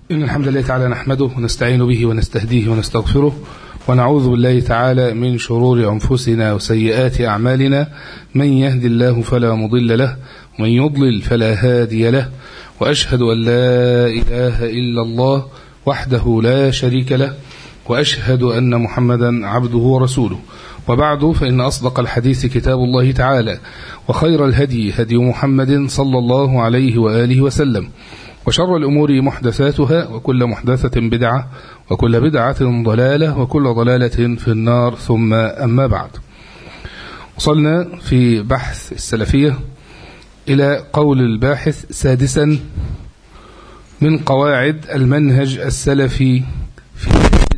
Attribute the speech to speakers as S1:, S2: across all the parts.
S1: إن الحمد لله تعالى نحمده ونستعين به ونستهديه ونستغفره ونعوذ بالله تعالى من شرور أنفسنا وسيئات أعمالنا من يهد الله فلا مضل له ومن يضلل فلا هادي له وأشهد أن لا إله إلا الله وحده لا شريك له وأشهد أن محمدا عبده ورسوله وبعد فإن أصدق الحديث كتاب الله تعالى وخير الهدي هدي محمد صلى الله عليه وآله وسلم وشر الأمور محدثاتها وكل محدثة بدعة وكل بدعة ضلالة وكل ضلالة في النار ثم أما بعد وصلنا في بحث السلفية إلى قول الباحث سادسا من قواعد المنهج السلفي في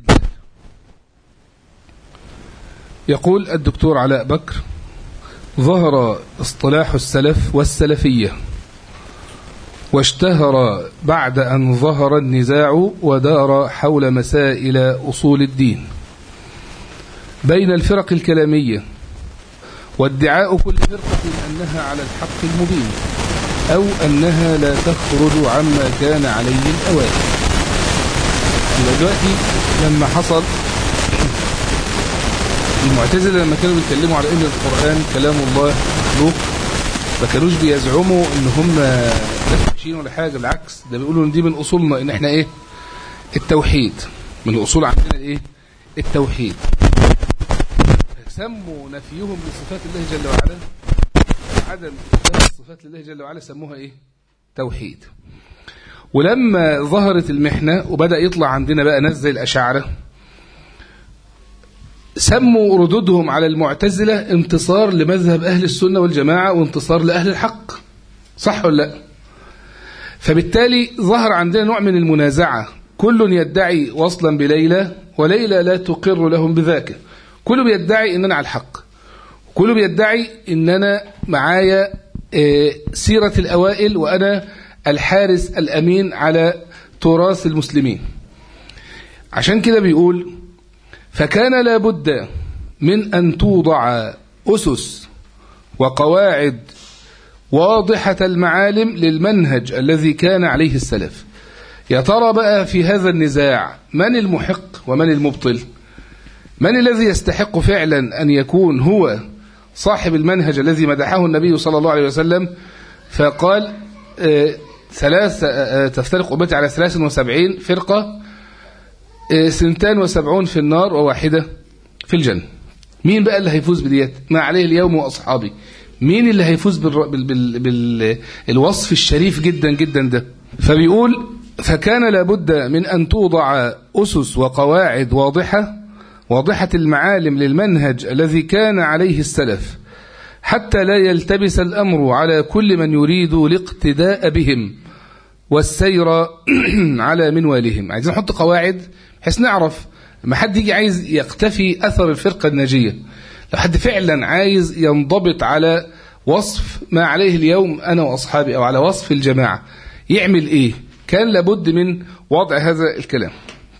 S1: يقول الدكتور علاء بكر ظهر اصطلاح السلف والسلفية واشتهر بعد أن ظهر النزاع ودار حول مسائل أصول الدين بين الفرق الكلامية وادعاء كل فرقة أنها على الحق المبين أو أنها لا تخرج عما كان عليه الأوائل دلوقتي لما حصل المعتزلة لما كانوا بيتكلموا على ان القرآن كلام الله مخلوق ما كانوش بيزعموا ان هم وحشين ولا حاجة بالعكس ده بيقولوا ان دي من اصولنا ان احنا ايه التوحيد من الاصول عندنا ايه التوحيد سموا نفيهم لصفات الله جل وعلا عدم إثبات الصفات لله جل وعلا سموها ايه توحيد ولما ظهرت المحنة وبدأ يطلع عندنا بقى ناس زي الأشاعرة سموا ردودهم على المعتزلة انتصار لمذهب أهل السنة والجماعة وانتصار لأهل الحق صح ولا لا فبالتالي ظهر عندنا نوع من المنازعة كل يدعي وصلا بليلى وليلى لا تقر لهم بذاك كل بيدعي ان انا على الحق كل بيدعي ان انا معايا سيرة الأوائل وأنا الحارس الأمين على تراث المسلمين عشان كده بيقول فكان لابد من أن توضع أسس وقواعد واضحة المعالم للمنهج الذي كان عليه السلف يا ترى بقى في هذا النزاع من المحق ومن المبطل من الذي يستحق فعلا أن يكون هو صاحب المنهج الذي مدحه النبي صلى الله عليه وسلم فقال ثلاث تفترق أمتي على 73 فرقة سنتان وسبعون في النار وواحدة في الجنة مين بقى اللي هيفوز بديت ما عليه اليوم وأصحابي مين اللي هيفوز بالر... بال... بال... بال... الوصف الشريف جدا جدا ده فبيقول فكان لابد من أن توضع أسس وقواعد واضحة واضحة المعالم للمنهج الذي كان عليه السلف حتى لا يلتبس الأمر على كل من يريد الاقتداء بهم والسير على منوالهم عايزين نحط قواعد بحيث نعرف لما حد يجي عايز يقتفي أثر الفرقة الناجية لو حد فعلا عايز ينضبط على وصف ما عليه اليوم أنا وأصحابي أو على وصف الجماعة يعمل إيه كان لابد من وضع هذا الكلام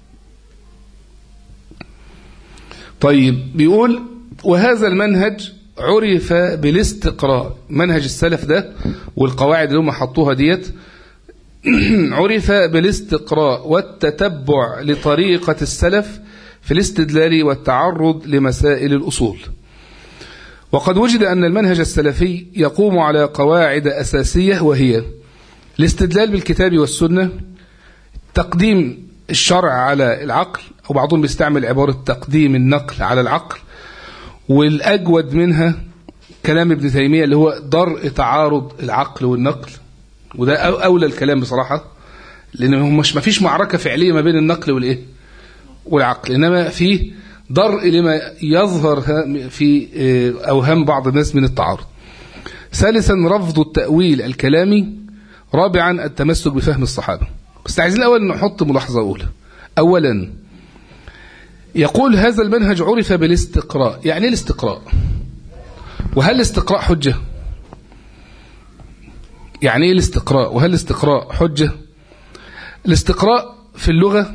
S1: طيب بيقول وهذا المنهج عرف بالاستقراء منهج السلف ده والقواعد اللي هم حطوها ديت عرف بالاستقراء والتتبع لطريقة السلف في الاستدلال والتعرض لمسائل الأصول وقد وجد أن المنهج السلفي يقوم على قواعد أساسية وهي الاستدلال بالكتاب والسنة تقديم الشرع على العقل أو بعضهم بيستعمل عبارة تقديم النقل على العقل والأجود منها كلام ابن تيمية اللي هو درء تعارض العقل والنقل وده أولى الكلام بصراحة لأن مش ما فيش معركة فعلية ما بين النقل والإيه والعقل إنما في درء لما يظهر في أوهام بعض الناس من التعارض ثالثا رفض التأويل الكلامي رابعا التمسك بفهم الصحابة بس عايزين الأول نحط ملاحظة أولى أولا يقول هذا المنهج عرف بالاستقراء يعني ايه الاستقراء وهل الاستقراء حجة يعني ايه الاستقراء وهل الاستقراء حجة الاستقراء في اللغة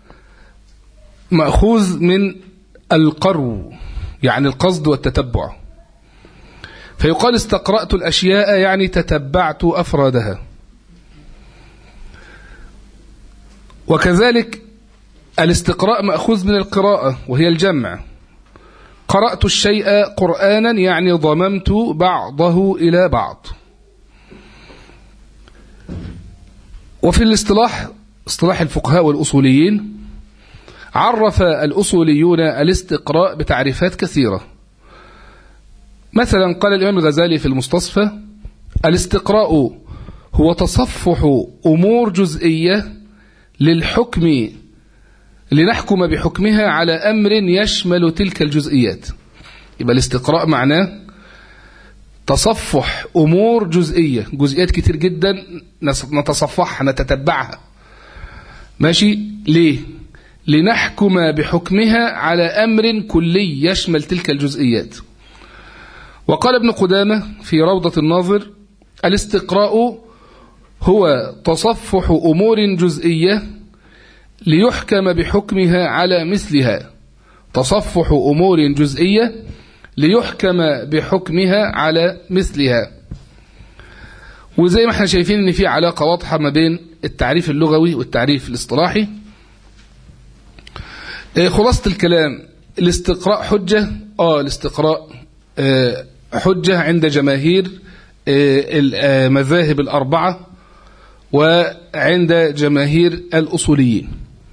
S1: مأخوذ من القرو يعني القصد والتتبع فيقال استقرأت الأشياء يعني تتبعت أفرادها وكذلك الاستقراء مأخوذ من القراءة وهي الجمع قرأت الشيء قرآنا يعني ضممت بعضه إلى بعض وفي الاصطلاح اصطلاح الفقهاء والأصوليين عرف الأصوليون الاستقراء بتعريفات كثيرة مثلا قال الإمام الغزالي في المستصفى الاستقراء هو تصفح أمور جزئية للحكم لنحكم بحكمها على أمر يشمل تلك الجزئيات يبقى الاستقراء معناه تصفح أمور جزئية جزئيات كتير جدا نتصفحها نتتبعها ماشي ليه لنحكم بحكمها على أمر كلي يشمل تلك الجزئيات وقال ابن قدامة في روضة الناظر الاستقراء هو تصفح أمور جزئية ليحكم بحكمها على مثلها تصفح أمور جزئية ليحكم بحكمها على مثلها وزي ما احنا شايفين ان في علاقة واضحة ما بين التعريف اللغوي والتعريف الاصطلاحي خلاصة الكلام الاستقراء حجة اه الاستقراء اه حجة عند جماهير المذاهب الأربعة وعند جماهير الأصوليين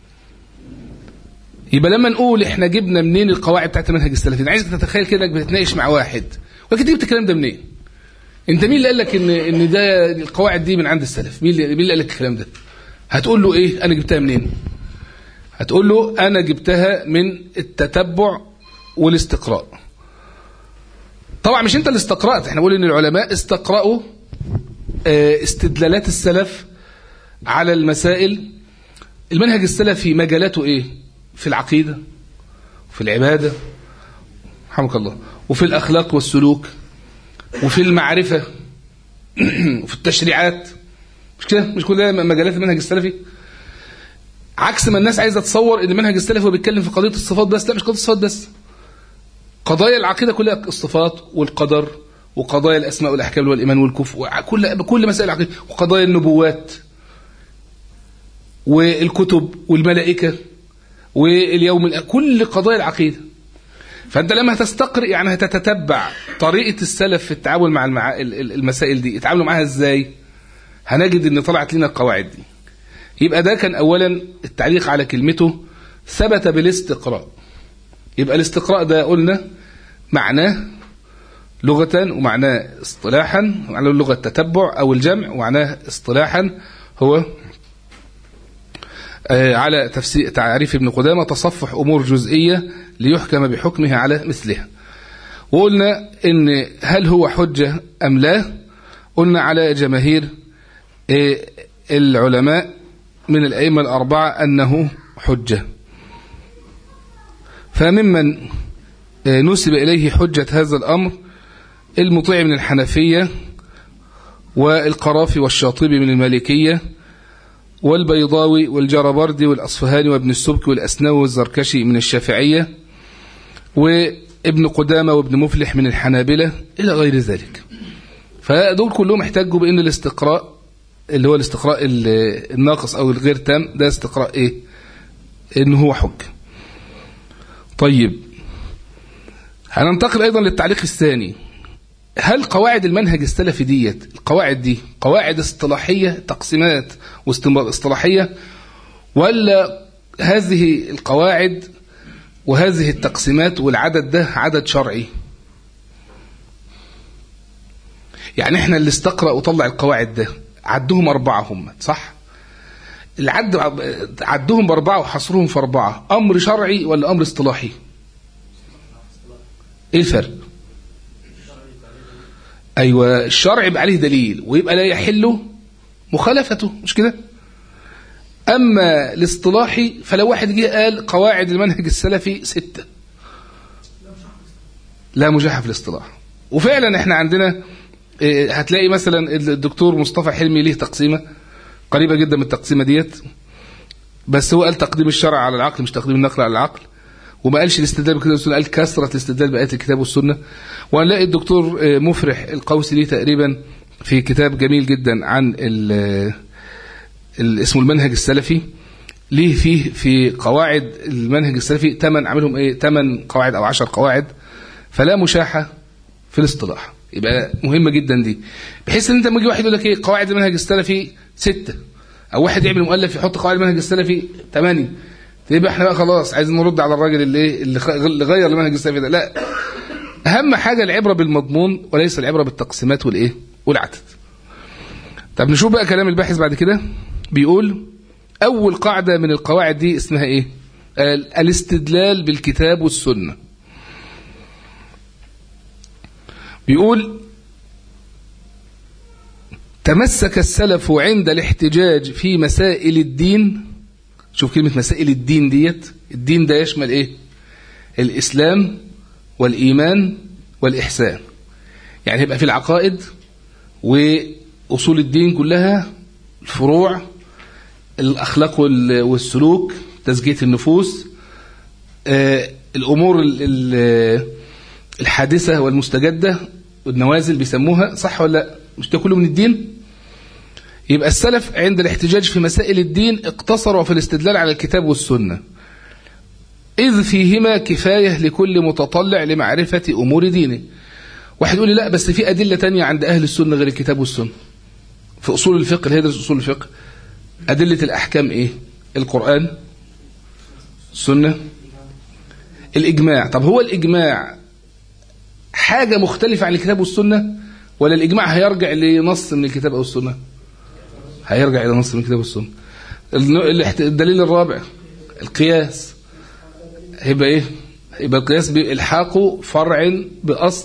S1: يبقى لما نقول احنا جبنا منين القواعد بتاعت المنهج السلفي عايزك تتخيل كده انك بتتناقش مع واحد ولكن جبت الكلام ده منين انت مين اللي قال لك ان ان ده القواعد دي من عند السلف مين اللي مين اللي قال لك الكلام ده هتقول له ايه انا جبتها منين هتقول له انا جبتها من التتبع والاستقراء طبعا مش انت اللي استقرأت احنا بنقول ان العلماء استقرأوا استدلالات السلف على المسائل المنهج السلفي مجالاته ايه في العقيدة وفي العبادة رحمك الله وفي الأخلاق والسلوك وفي المعرفة وفي التشريعات مش كده مش كل ده مجالات المنهج السلفي عكس ما الناس عايزة تصور ان المنهج السلفي هو بيتكلم في قضية الصفات بس لا مش قضية الصفات بس قضايا العقيدة كلها الصفات والقدر وقضايا الأسماء والأحكام والإيمان والكفر وكل كل مسائل العقيدة وقضايا النبوات والكتب والملائكة واليوم كل قضايا العقيدة فأنت لما هتستقرئ يعني هتتتبع طريقة السلف في التعامل مع المع... المسائل دي يتعاملوا معاها ازاي هنجد ان طلعت لنا القواعد دي يبقى ده كان أولا التعليق على كلمته ثبت بالاستقراء يبقى الاستقراء ده قلنا معناه لغة ومعناه اصطلاحا ومعناه اللغة التتبع أو الجمع ومعناه اصطلاحا هو على تفسير تعريف ابن قدامة تصفح أمور جزئية ليحكم بحكمها على مثلها وقلنا إن هل هو حجة أم لا قلنا على جماهير العلماء من الأئمة الأربعة أنه حجة فممن نسب إليه حجة هذا الأمر المطيع من الحنفية والقرافي والشاطبي من المالكية والبيضاوي والجربردي والأصفهاني وابن السبك والأسنوي والزركشي من الشافعية وابن قدامة وابن مفلح من الحنابلة إلى غير ذلك فدول كلهم احتجوا بأن الاستقراء اللي هو الاستقراء الناقص أو الغير تام ده استقراء إيه إنه هو حج طيب هننتقل أيضا للتعليق الثاني هل قواعد المنهج السلفي ديت القواعد دي قواعد اصطلاحية تقسيمات واصطلاحية ولا هذه القواعد وهذه التقسيمات والعدد ده عدد شرعي يعني احنا اللي استقرأ وطلع القواعد ده عدهم أربعة هم صح العد عدهم بأربعة وحصرهم في أربعة أمر شرعي ولا أمر اصطلاحي ايه الفرق أيوة الشرع يبقى عليه دليل ويبقى لا يحل مخالفته مش كده أما الاصطلاحي فلو واحد جه قال قواعد المنهج السلفي ستة لا مجاحة في الاصطلاح وفعلا احنا عندنا هتلاقي مثلا الدكتور مصطفى حلمي ليه تقسيمة قريبة جدا من التقسيمة ديت بس هو قال تقديم الشرع على العقل مش تقديم النقل على العقل وما قالش الاستدلال بالكتاب والسنه قال كثره الاستدلال بايات الكتاب والسنه وهنلاقي الدكتور مفرح القوسي ليه تقريبا في كتاب جميل جدا عن ال اسمه المنهج السلفي ليه فيه في قواعد المنهج السلفي ثمان عاملهم ايه ثمان قواعد او عشر قواعد فلا مشاحة في الاصطلاح يبقى مهمة جدا دي بحيث ان انت لما يجي واحد يقول لك ايه قواعد المنهج السلفي ستة او واحد يعمل مؤلف يحط قواعد المنهج السلفي ثمانية يبقى احنا بقى خلاص عايزين نرد على الراجل اللي ايه اللي غير المنهج السلفي ده لا اهم حاجة العبرة بالمضمون وليس العبرة بالتقسيمات والايه والعدد طب نشوف بقى كلام الباحث بعد كده بيقول أول قاعدة من القواعد دي اسمها إيه الاستدلال بالكتاب والسنة بيقول تمسك السلف عند الاحتجاج في مسائل الدين شوف كلمة مسائل الدين ديت الدين ده يشمل إيه الإسلام والإيمان والإحسان يعني هيبقى في العقائد وأصول الدين كلها الفروع الأخلاق والسلوك تزكية النفوس الأمور الحادثة والمستجدة والنوازل بيسموها صح ولا لا مش ده كله من الدين يبقى السلف عند الاحتجاج في مسائل الدين اقتصروا في الاستدلال على الكتاب والسنة إذ فيهما كفاية لكل متطلع لمعرفة أمور دينه واحد يقول لي لا بس في أدلة تانية عند أهل السنة غير الكتاب والسنة في أصول الفقه اللي هيدرس أصول الفقه أدلة الأحكام إيه القرآن السنة الإجماع طب هو الإجماع حاجة مختلفة عن الكتاب والسنة ولا الإجماع هيرجع لنص من الكتاب أو السنة هيرجع إلى نص من الكتاب والسنة الدليل الرابع القياس هيبقى إيه يبقى القياس بإلحاقه فرع بأصل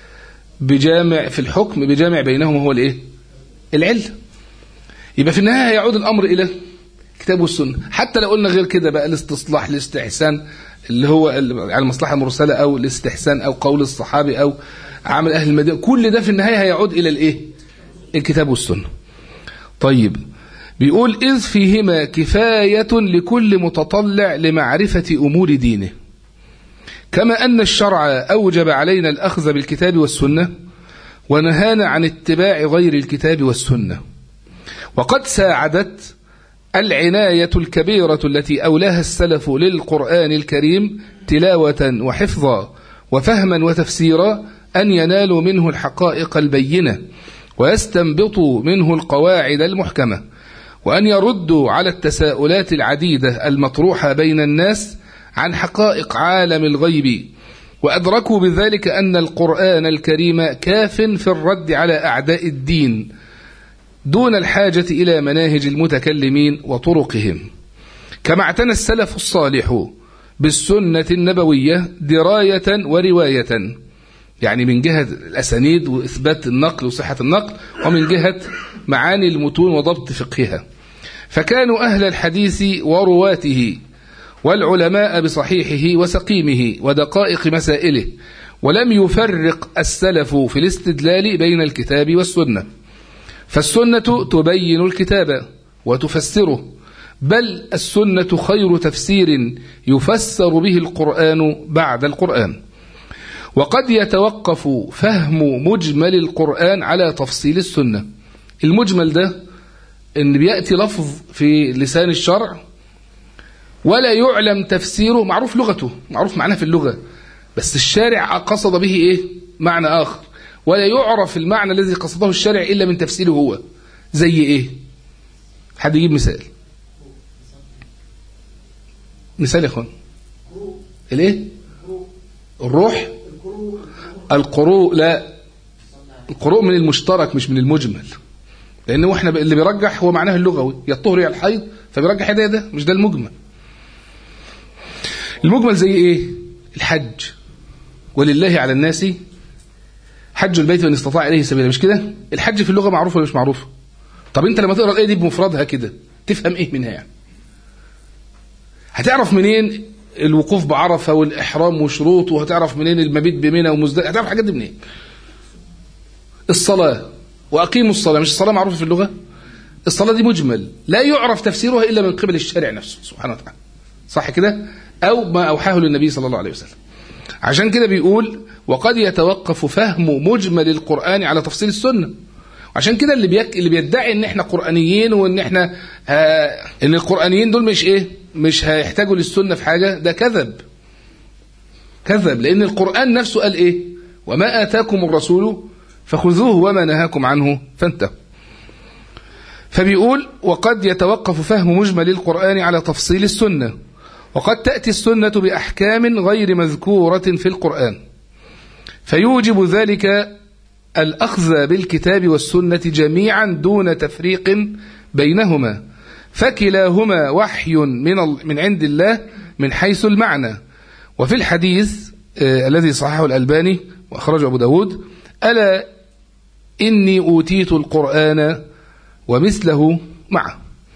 S1: بجامع في الحكم بجامع بينهما هو الإيه العلة يبقى في النهاية هيعود الأمر إلى الكتاب والسنة حتى لو قلنا غير كده بقى الاستصلاح الاستحسان اللي هو على المصلحة المرسلة أو الاستحسان أو قول الصحابي أو عمل أهل المدينة كل ده في النهاية هيعود إلى الإيه الكتاب والسنة طيب بيقول إذ فيهما كفاية لكل متطلع لمعرفة أمور دينه كما أن الشرع أوجب علينا الأخذ بالكتاب والسنة ونهانا عن اتباع غير الكتاب والسنة وقد ساعدت العناية الكبيرة التي أولاها السلف للقرآن الكريم تلاوة وحفظا وفهما وتفسيرا أن ينالوا منه الحقائق البينة ويستنبطوا منه القواعد المحكمة وأن يردوا على التساؤلات العديدة المطروحة بين الناس عن حقائق عالم الغيب وأدركوا بذلك أن القرآن الكريم كاف في الرد على أعداء الدين دون الحاجة إلى مناهج المتكلمين وطرقهم كما اعتنى السلف الصالح بالسنة النبوية دراية ورواية يعني من جهة الأسانيد وإثبات النقل وصحة النقل ومن جهة معاني المتون وضبط فقهها فكانوا أهل الحديث ورواته والعلماء بصحيحه وسقيمه ودقائق مسائله ولم يفرق السلف في الاستدلال بين الكتاب والسنة فالسنة تبين الكتاب وتفسره بل السنة خير تفسير يفسر به القرآن بعد القرآن وقد يتوقف فهم مجمل القرآن على تفصيل السنة المجمل ده ان بيأتي لفظ في لسان الشرع ولا يعلم تفسيره معروف لغته معروف معناه في اللغة بس الشارع قصد به ايه معنى آخر ولا يعرف المعنى الذي قصده الشارع إلا من تفسيره هو زي ايه حد يجيب مثال مثال يا اخوان الايه الروح القروء لا القروء من المشترك مش من المجمل لان احنا اللي بيرجح هو معناه اللغوي يا الطهر يا الحيض فبيرجح ده ده مش ده المجمل المجمل زي ايه الحج ولله على الناس حج البيت من استطاع اليه سبيلا مش كده الحج في اللغه معروف ولا مش معروف طب انت لما تقرا الايه دي بمفردها كده تفهم ايه منها يعني هتعرف منين الوقوف بعرفه والاحرام وشروطه وهتعرف منين المبيت بمنى ومزدلفه هتعرف الحاجات دي منين الصلاه واقيموا الصلاه مش الصلاه معروفه في اللغه الصلاه دي مجمل لا يعرف تفسيرها الا من قبل الشارع نفسه سبحانه وتعالى صح كده او ما اوحاه للنبي صلى الله عليه وسلم عشان كده بيقول وقد يتوقف فهم مجمل القرآن على تفصيل السنة عشان كده اللي بيك... اللي بيدعي ان احنا قرانيين وان احنا ها... ان القرانيين دول مش ايه مش هيحتاجوا للسنه في حاجه ده كذب كذب لان القران نفسه قال ايه وما اتاكم الرسول فخذوه وما نهاكم عنه فانتهوا فبيقول وقد يتوقف فهم مجمل القرآن على تفصيل السنة وقد تأتي السنة بأحكام غير مذكورة في القرآن فيوجب ذلك الأخذ بالكتاب والسنة جميعا دون تفريق بينهما فكلاهما وحي من من عند الله من حيث المعنى وفي الحديث آه الذي صححه الألباني وأخرجه أبو داود ألا إني أوتيت القرآن ومثله معه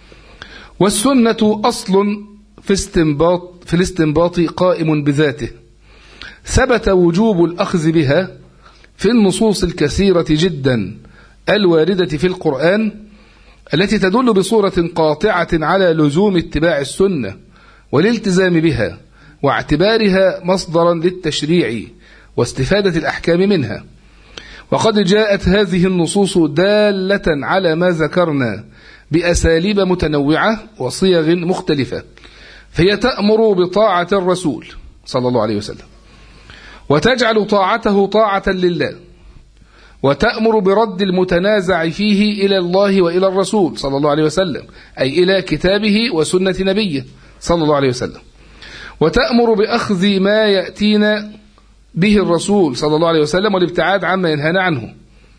S1: والسنة أصل في استنباط في الاستنباط قائم بذاته ثبت وجوب الأخذ بها في النصوص الكثيرة جدا الواردة في القرآن التي تدل بصورة قاطعة على لزوم اتباع السنة والالتزام بها واعتبارها مصدرا للتشريع واستفادة الأحكام منها وقد جاءت هذه النصوص دالة على ما ذكرنا بأساليب متنوعة وصيغ مختلفة فهي تأمر بطاعة الرسول صلى الله عليه وسلم وتجعل طاعته طاعة لله وتأمر برد المتنازع فيه إلى الله وإلى الرسول صلى الله عليه وسلم أي إلى كتابه وسنة نبيه صلى الله عليه وسلم وتأمر بأخذ ما يأتينا به الرسول صلى الله عليه وسلم والابتعاد عما ينهانا عنه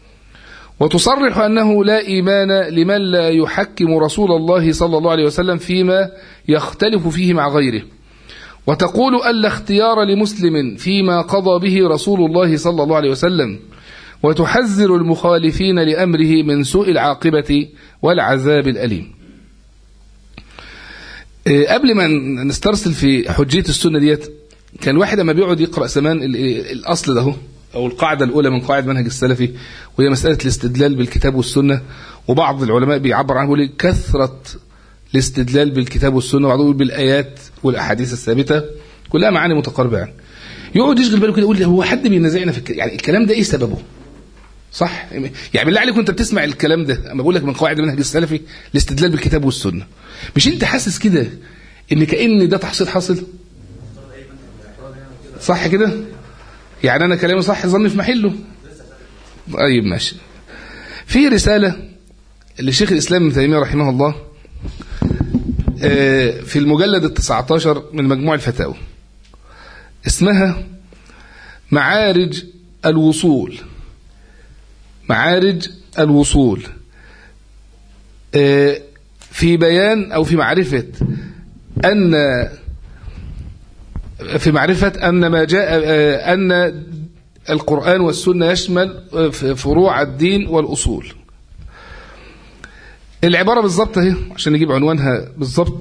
S1: وتصرح أنه لا إيمان لمن لا يحكم رسول الله صلى الله عليه وسلم فيما يختلف فيه مع غيره وتقول ألا اختيار لمسلم فيما قضى به رسول الله صلى الله عليه وسلم وتحذر المخالفين لأمره من سوء العاقبة والعذاب الأليم قبل ما نسترسل في حجية السنة ديت كان واحد لما بيقعد يقرأ زمان الأصل ده أو القاعدة الأولى من قواعد منهج السلفي وهي مسألة الاستدلال بالكتاب والسنة وبعض العلماء بيعبر عنه يقول كثرة الاستدلال بالكتاب والسنة وبعضهم يقول بالآيات والأحاديث الثابتة كلها معاني متقاربة يعني يقعد يشغل باله كده يقول هو حد بينازعنا في الكلام يعني الكلام ده إيه سببه؟ صح؟ يعني بالله عليك وأنت بتسمع الكلام ده أما بقول لك من قواعد المنهج السلفي الاستدلال بالكتاب والسنة مش أنت حاسس كده إن كأن ده تحصيل حاصل؟ صح كده يعني أنا كلامي صح ظني في محله طيب ماشي في رسالة لشيخ الإسلام ابن تيمية رحمه الله في المجلد التسعة عشر من مجموع الفتاوى اسمها معارج الوصول معارج الوصول في بيان أو في معرفة أن في معرفة أن ما جاء أن القرآن والسنة يشمل فروع الدين والأصول العبارة بالضبط اهي عشان نجيب عنوانها بالضبط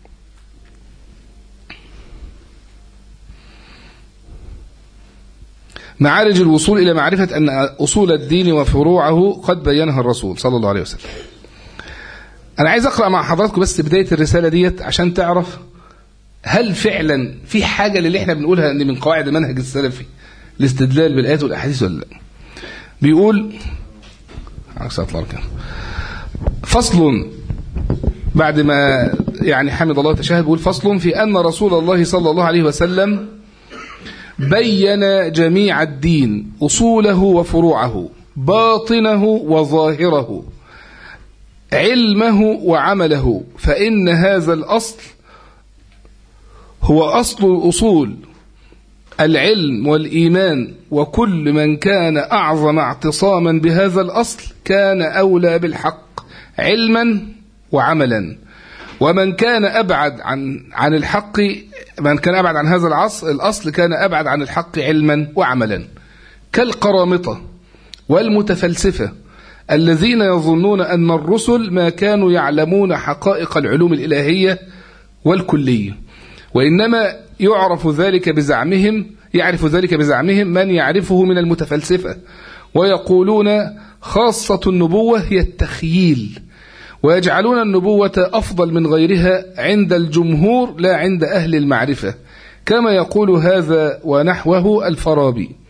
S1: معارج الوصول إلى معرفة أن أصول الدين وفروعه قد بينها الرسول صلى الله عليه وسلم أنا عايز أقرأ مع حضراتكم بس بداية الرسالة ديت عشان تعرف هل فعلا في حاجة اللي احنا بنقولها ان من قواعد المنهج السلفي الاستدلال بالآيات والأحاديث ولا لا بيقول عكس أطلع كده فصل بعد ما يعني حمد الله تشاهد بيقول فصل في أن رسول الله صلى الله عليه وسلم بين جميع الدين أصوله وفروعه باطنه وظاهره علمه وعمله فإن هذا الأصل هو أصل الأصول العلم والإيمان وكل من كان أعظم اعتصاما بهذا الأصل كان أولى بالحق علما وعملا ومن كان أبعد عن عن الحق من كان أبعد عن هذا العصر الأصل كان أبعد عن الحق علما وعملا كالقرامطة والمتفلسفة الذين يظنون أن الرسل ما كانوا يعلمون حقائق العلوم الإلهية والكلية وإنما يعرف ذلك بزعمهم يعرف ذلك بزعمهم من يعرفه من المتفلسفة ويقولون خاصة النبوة هي التخييل ويجعلون النبوة أفضل من غيرها عند الجمهور لا عند أهل المعرفة كما يقول هذا ونحوه الفارابي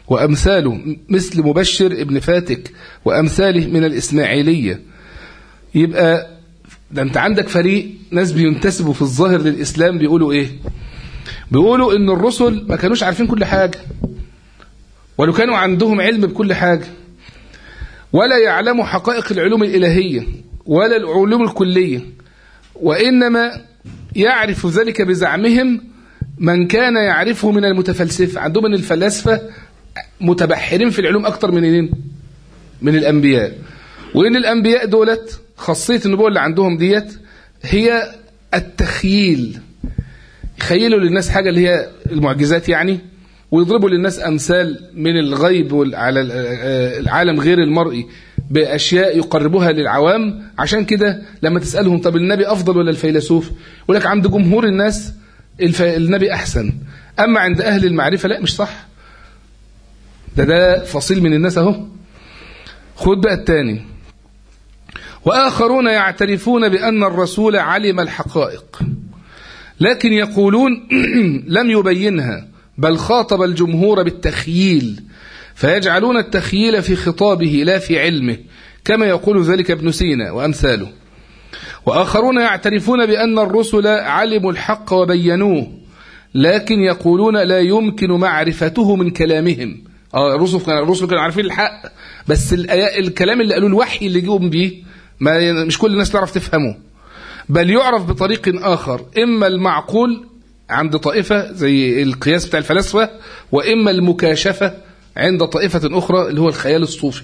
S1: وأمثاله مثل مبشر ابن فاتك وأمثاله من الإسماعيلية يبقى ده أنت عندك فريق ناس بينتسبوا في الظاهر للإسلام بيقولوا إيه بيقولوا إن الرسل ما كانوش عارفين كل حاجة ولو كانوا عندهم علم بكل حاجة ولا يعلموا حقائق العلوم الإلهية ولا العلوم الكلية وإنما يعرف ذلك بزعمهم من كان يعرفه من المتفلسفة عندهم من الفلاسفة متبحرين في العلوم أكتر من من الأنبياء وإن الأنبياء دولت خاصية النبوة اللي عندهم ديت هي التخييل يخيلوا للناس حاجة اللي هي المعجزات يعني ويضربوا للناس أمثال من الغيب على العالم غير المرئي بأشياء يقربوها للعوام عشان كده لما تسألهم طب النبي أفضل ولا الفيلسوف يقول لك عند جمهور الناس الف... النبي أحسن أما عند أهل المعرفة لا مش صح ده ده فصيل من الناس أهو خد بقى الثاني وآخرون يعترفون بأن الرسول علم الحقائق لكن يقولون لم يبينها بل خاطب الجمهور بالتخييل فيجعلون التخييل في خطابه لا في علمه كما يقول ذلك ابن سينا وأمثاله وآخرون يعترفون بأن الرسل علموا الحق وبينوه لكن يقولون لا يمكن معرفته من كلامهم اه الرسل كانوا الرسل كانوا عارفين الحق بس الكلام اللي قالوه الوحي اللي جيهم بيه ما مش كل الناس تعرف تفهمه بل يعرف بطريق آخر إما المعقول عند طائفة زي القياس بتاع الفلاسفة وإما المكاشفة عند طائفة أخرى اللي هو الخيال الصوفي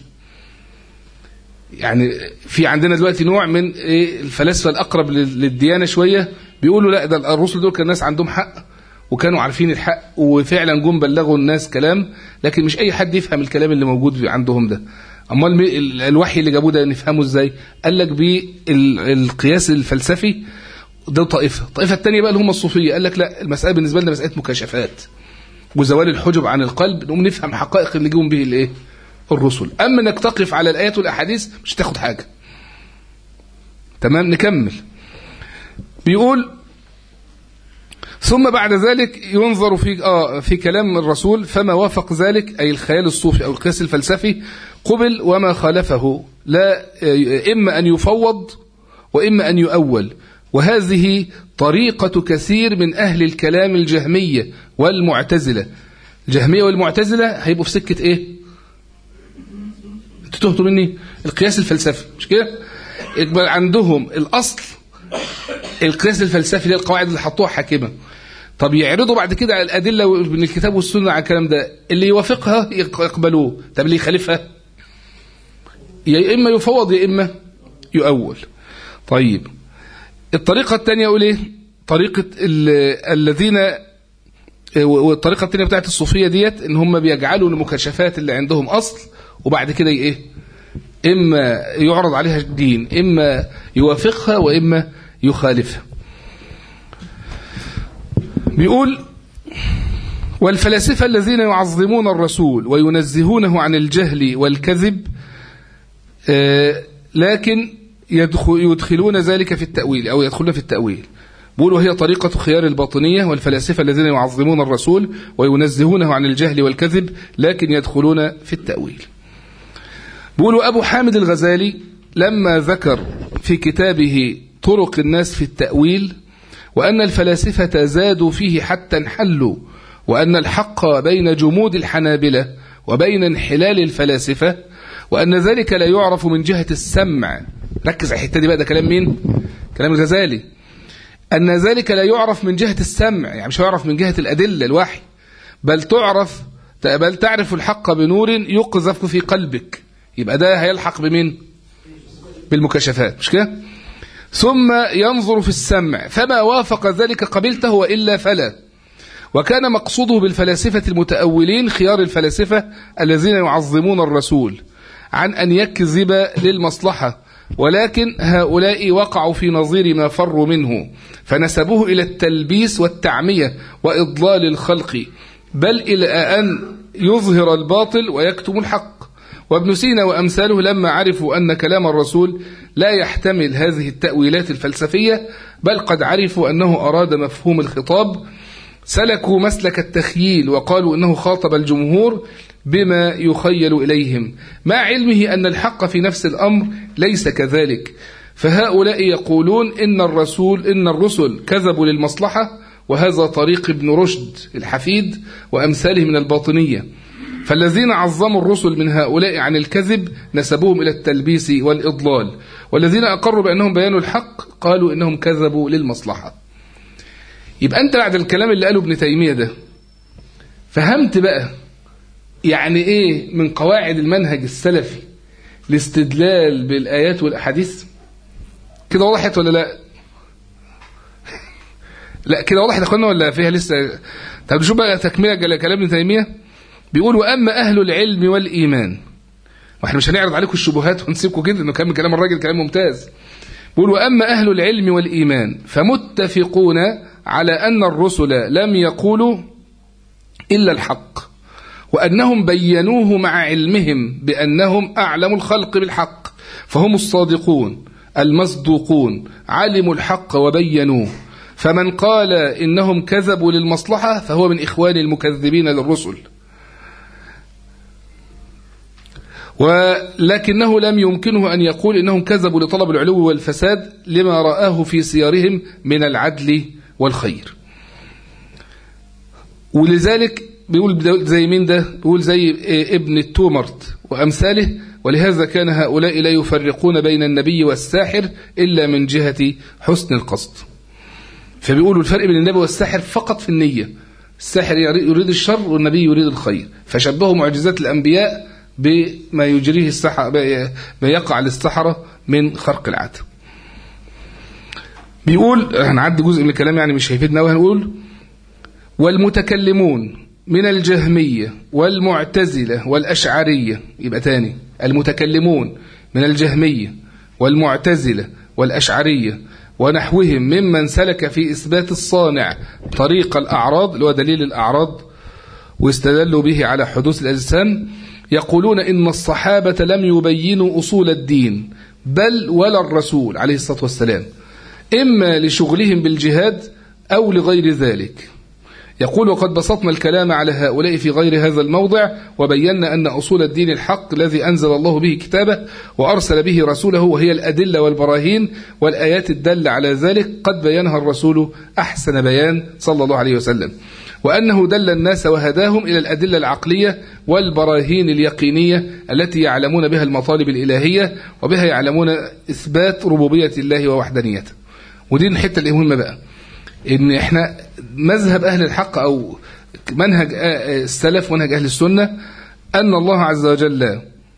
S1: يعني في عندنا دلوقتي نوع من الفلاسفة الأقرب للديانة شوية بيقولوا لا ده الرسل دول كان الناس عندهم حق وكانوا عارفين الحق وفعلا جم بلغوا الناس كلام لكن مش أي حد يفهم الكلام اللي موجود عندهم ده امال الوحي اللي جابوه ده نفهمه ازاي قال لك بالقياس الفلسفي ده طائفة الطائفة الثانية بقى اللي هم الصوفية قال لك لا المسألة بالنسبة لنا مسألة مكاشفات وزوال الحجب عن القلب نقوم نفهم حقائق اللي جيهم به الايه الرسل اما انك تقف على الايات والاحاديث مش تاخد حاجة تمام نكمل بيقول ثم بعد ذلك ينظر في آه في كلام الرسول فما وافق ذلك أي الخيال الصوفي أو القياس الفلسفي قبل وما خالفه لا إما أن يفوض وإما أن يؤول وهذه طريقة كثير من أهل الكلام الجهمية والمعتزلة الجهمية والمعتزلة هيبقوا في سكة إيه انتوا تهتوا مني القياس الفلسفي مش كده يقبل عندهم الأصل القياس الفلسفي اللي القواعد اللي حطوها حاكمة طب يعرضوا بعد كده على الأدلة من الكتاب والسنة على الكلام ده اللي يوافقها يقبلوه طب اللي يخالفها يا إما يفوض يا إما يؤول طيب الطريقة الثانية أقول إيه طريقة الذين والطريقة الثانية بتاعت الصوفية ديت إن هم بيجعلوا المكاشفات اللي عندهم أصل وبعد كده إيه إما يعرض عليها الدين إما يوافقها وإما يخالفها بيقول والفلاسفة الذين يعظمون الرسول وينزهونه عن الجهل والكذب لكن يدخلون ذلك في التأويل أو يدخلون في التأويل بيقولوا هي طريقة خيار الباطنية والفلاسفة الذين يعظمون الرسول وينزهونه عن الجهل والكذب لكن يدخلون في التأويل بيقولوا أبو حامد الغزالي لما ذكر في كتابه طرق الناس في التأويل وأن الفلاسفة زادوا فيه حتى انحلوا وأن الحق بين جمود الحنابلة وبين انحلال الفلاسفة وأن ذلك لا يعرف من جهة السمع ركز على الحتة دي بقى ده كلام مين؟ كلام الغزالي أن ذلك لا يعرف من جهة السمع يعني مش يعرف من جهة الأدلة الوحي بل تعرف بل تعرف الحق بنور يقذف في قلبك يبقى ده هيلحق بمين؟ بالمكاشفات مش كده؟ ثم ينظر في السمع فما وافق ذلك قبلته وإلا فلا وكان مقصوده بالفلاسفة المتأولين خيار الفلاسفة الذين يعظمون الرسول عن أن يكذب للمصلحة ولكن هؤلاء وقعوا في نظير ما فروا منه فنسبوه إلى التلبيس والتعمية وإضلال الخلق بل إلى أن يظهر الباطل ويكتم الحق وابن سينا وأمثاله لما عرفوا أن كلام الرسول لا يحتمل هذه التأويلات الفلسفية بل قد عرفوا أنه أراد مفهوم الخطاب سلكوا مسلك التخييل وقالوا إنه خاطب الجمهور بما يخيل إليهم مع علمه أن الحق في نفس الأمر ليس كذلك فهؤلاء يقولون إن الرسول إن الرسل كذبوا للمصلحة وهذا طريق ابن رشد الحفيد وأمثاله من الباطنية فالذين عظموا الرسل من هؤلاء عن الكذب نسبوهم إلى التلبيس والإضلال والذين أقروا بأنهم بيانوا الحق قالوا إنهم كذبوا للمصلحة يبقى أنت بعد الكلام اللي قاله ابن تيمية ده فهمت بقى يعني إيه من قواعد المنهج السلفي الاستدلال بالآيات والأحاديث كده وضحت ولا لا لا كده وضحت يا اخوانا ولا فيها لسه طب نشوف بقى تكمله كلام ابن تيميه بيقول واما اهل العلم والايمان واحنا مش هنعرض عليكم الشبهات ونسيبكم كده انه كلام كلام الراجل كلام ممتاز بيقول واما اهل العلم والايمان فمتفقون على ان الرسل لم يقولوا الا الحق وانهم بينوه مع علمهم بانهم اعلم الخلق بالحق فهم الصادقون المصدوقون علموا الحق وبينوه فمن قال إنهم كذبوا للمصلحة فهو من إخوان المكذبين للرسل ولكنه لم يمكنه أن يقول إنهم كذبوا لطلب العلو والفساد لما رآه في سيرهم من العدل والخير ولذلك بيقول زي مين ده بيقول زي ابن التومرت وأمثاله ولهذا كان هؤلاء لا يفرقون بين النبي والساحر إلا من جهة حسن القصد فبيقولوا الفرق بين النبي والساحر فقط في النية الساحر يريد الشر والنبي يريد الخير فشبهوا معجزات الأنبياء بما يجريه السحر ما يقع للسحرة من خرق العادة بيقول هنعدي جزء من الكلام يعني مش هيفيدنا وهنقول والمتكلمون من الجهمية والمعتزلة والأشعرية يبقى تاني المتكلمون من الجهمية والمعتزلة والأشعرية ونحوهم ممن سلك في إثبات الصانع طريق الأعراض اللي هو دليل الأعراض واستدلوا به على حدوث الأجسام يقولون إن الصحابة لم يبينوا أصول الدين بل ولا الرسول عليه الصلاة والسلام إما لشغلهم بالجهاد أو لغير ذلك يقول وقد بسطنا الكلام على هؤلاء في غير هذا الموضع وبينا أن أصول الدين الحق الذي أنزل الله به كتابه وأرسل به رسوله وهي الأدلة والبراهين والآيات الدالة على ذلك قد بينها الرسول أحسن بيان صلى الله عليه وسلم وأنه دل الناس وهداهم إلى الأدلة العقلية والبراهين اليقينية التي يعلمون بها المطالب الإلهية وبها يعلمون إثبات ربوبية الله ووحدانيته ودي الحتة المهمة بقى ان احنا مذهب اهل الحق او منهج السلف ومنهج اهل السنة ان الله عز وجل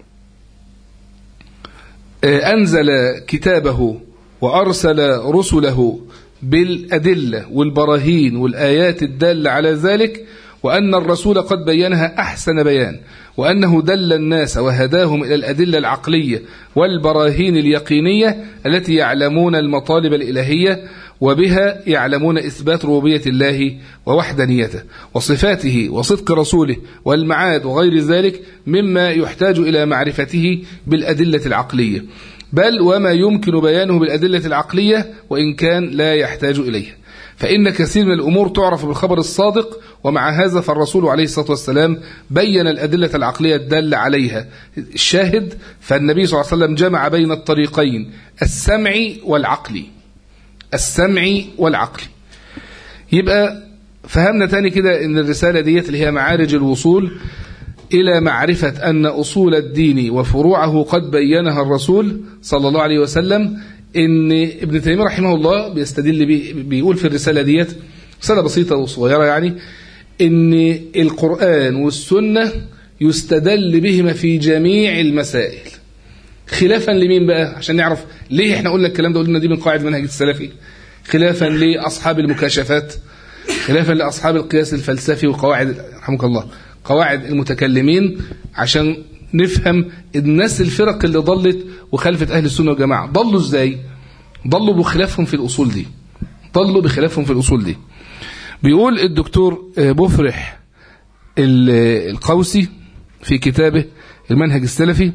S1: انزل كتابه وارسل رسله بالادلة والبراهين والايات الدالة على ذلك وأن الرسول قد بينها أحسن بيان وأنه دل الناس وهداهم إلى الأدلة العقلية والبراهين اليقينية التي يعلمون المطالب الإلهية وبها يعلمون إثبات ربوبية الله ووحدانيته وصفاته وصدق رسوله والمعاد وغير ذلك مما يحتاج إلى معرفته بالأدلة العقلية بل وما يمكن بيانه بالأدلة العقلية وإن كان لا يحتاج إليها فإن كثير من الأمور تعرف بالخبر الصادق ومع هذا فالرسول عليه الصلاة والسلام بين الأدلة العقلية الدالة عليها الشاهد فالنبي صلى الله عليه وسلم جمع بين الطريقين السمعي والعقلي السمعي والعقلي يبقى فهمنا تاني كده ان الرسالة ديت اللي هي معارج الوصول إلى معرفة أن أصول الدين وفروعه قد بينها الرسول صلى الله عليه وسلم ان ابن تيمية رحمه الله بيستدل بي بيقول في الرسالة ديت رسالة بسيطة وصغيرة يعني ان القرآن والسنة يستدل بهما في جميع المسائل خلافا لمين بقى عشان نعرف ليه احنا قلنا الكلام ده قلنا دي من قواعد منهج السلفي خلافا لأصحاب المكاشفات خلافا لأصحاب القياس الفلسفي وقواعد رحمك الله قواعد المتكلمين عشان نفهم الناس الفرق اللي ضلت وخلفت أهل السنة والجماعة ضلوا ازاي ضلوا بخلافهم في الأصول دي ضلوا بخلافهم في الأصول دي بيقول الدكتور بفرح القوسي في كتابه المنهج السلفي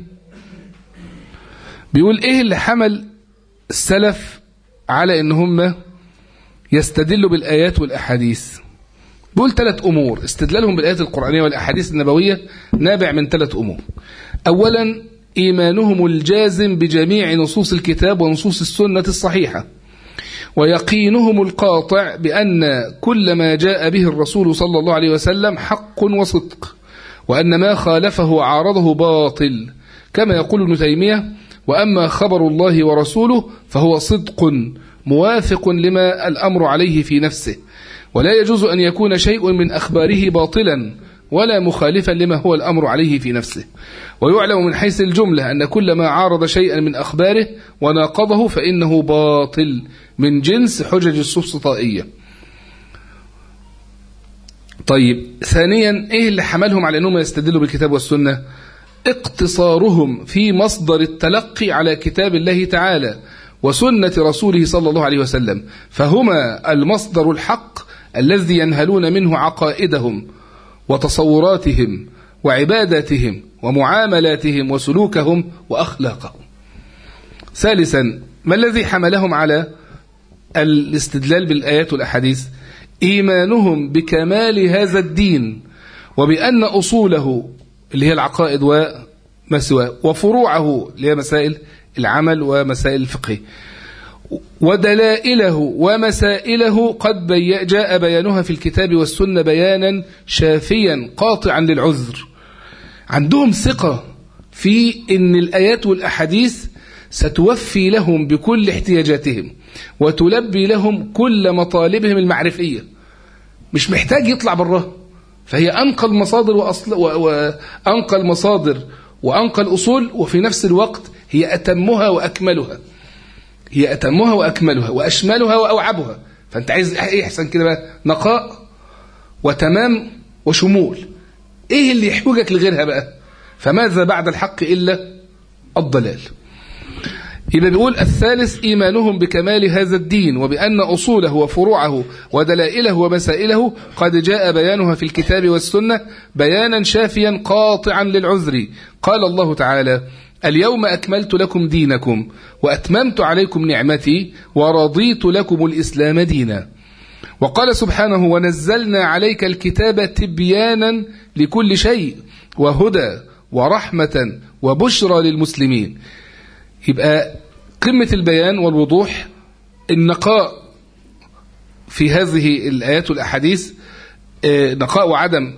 S1: بيقول ايه اللي حمل السلف على ان هم يستدلوا بالآيات والأحاديث بيقول ثلاث أمور استدلالهم بالآيات القرآنية والأحاديث النبوية نابع من ثلاث أمور أولا إيمانهم الجازم بجميع نصوص الكتاب ونصوص السنة الصحيحة ويقينهم القاطع بأن كل ما جاء به الرسول صلى الله عليه وسلم حق وصدق وأن ما خالفه عارضه باطل كما يقول ابن تيمية وأما خبر الله ورسوله فهو صدق موافق لما الأمر عليه في نفسه ولا يجوز أن يكون شيء من أخباره باطلا ولا مخالفا لما هو الأمر عليه في نفسه ويعلم من حيث الجملة أن كل ما عارض شيئا من أخباره وناقضه فإنه باطل من جنس حجج السفسطائية طيب ثانيا إيه اللي حملهم على أنهم يستدلوا بالكتاب والسنة اقتصارهم في مصدر التلقي على كتاب الله تعالى وسنة رسوله صلى الله عليه وسلم فهما المصدر الحق الذي ينهلون منه عقائدهم وتصوراتهم وعباداتهم ومعاملاتهم وسلوكهم وأخلاقهم ثالثا ما الذي حملهم على الاستدلال بالآيات والأحاديث إيمانهم بكمال هذا الدين وبأن أصوله اللي هي العقائد وما سواه وفروعه اللي هي مسائل العمل ومسائل الفقه ودلائله ومسائله قد بي جاء بيانها في الكتاب والسنة بيانا شافيا قاطعا للعذر عندهم ثقة في أن الآيات والأحاديث ستوفي لهم بكل احتياجاتهم وتلبي لهم كل مطالبهم المعرفية مش محتاج يطلع بره فهي أنقى المصادر وأصل وأنقى المصادر وأنقى الأصول وفي نفس الوقت هي أتمها وأكملها هي أتمها وأكملها وأشملها وأوعبها فأنت عايز إيه أحسن كده بقى نقاء وتمام وشمول إيه اللي يحوجك لغيرها بقى فماذا بعد الحق إلا الضلال يبقى بيقول الثالث إيمانهم بكمال هذا الدين وبأن أصوله وفروعه ودلائله ومسائله قد جاء بيانها في الكتاب والسنة بيانا شافيا قاطعا للعذر قال الله تعالى اليوم أكملت لكم دينكم وأتممت عليكم نعمتي ورضيت لكم الإسلام دينا وقال سبحانه ونزلنا عليك الكتاب تبيانا لكل شيء وهدى ورحمة وبشرى للمسلمين يبقى قمة البيان والوضوح النقاء في هذه الآيات والأحاديث نقاء وعدم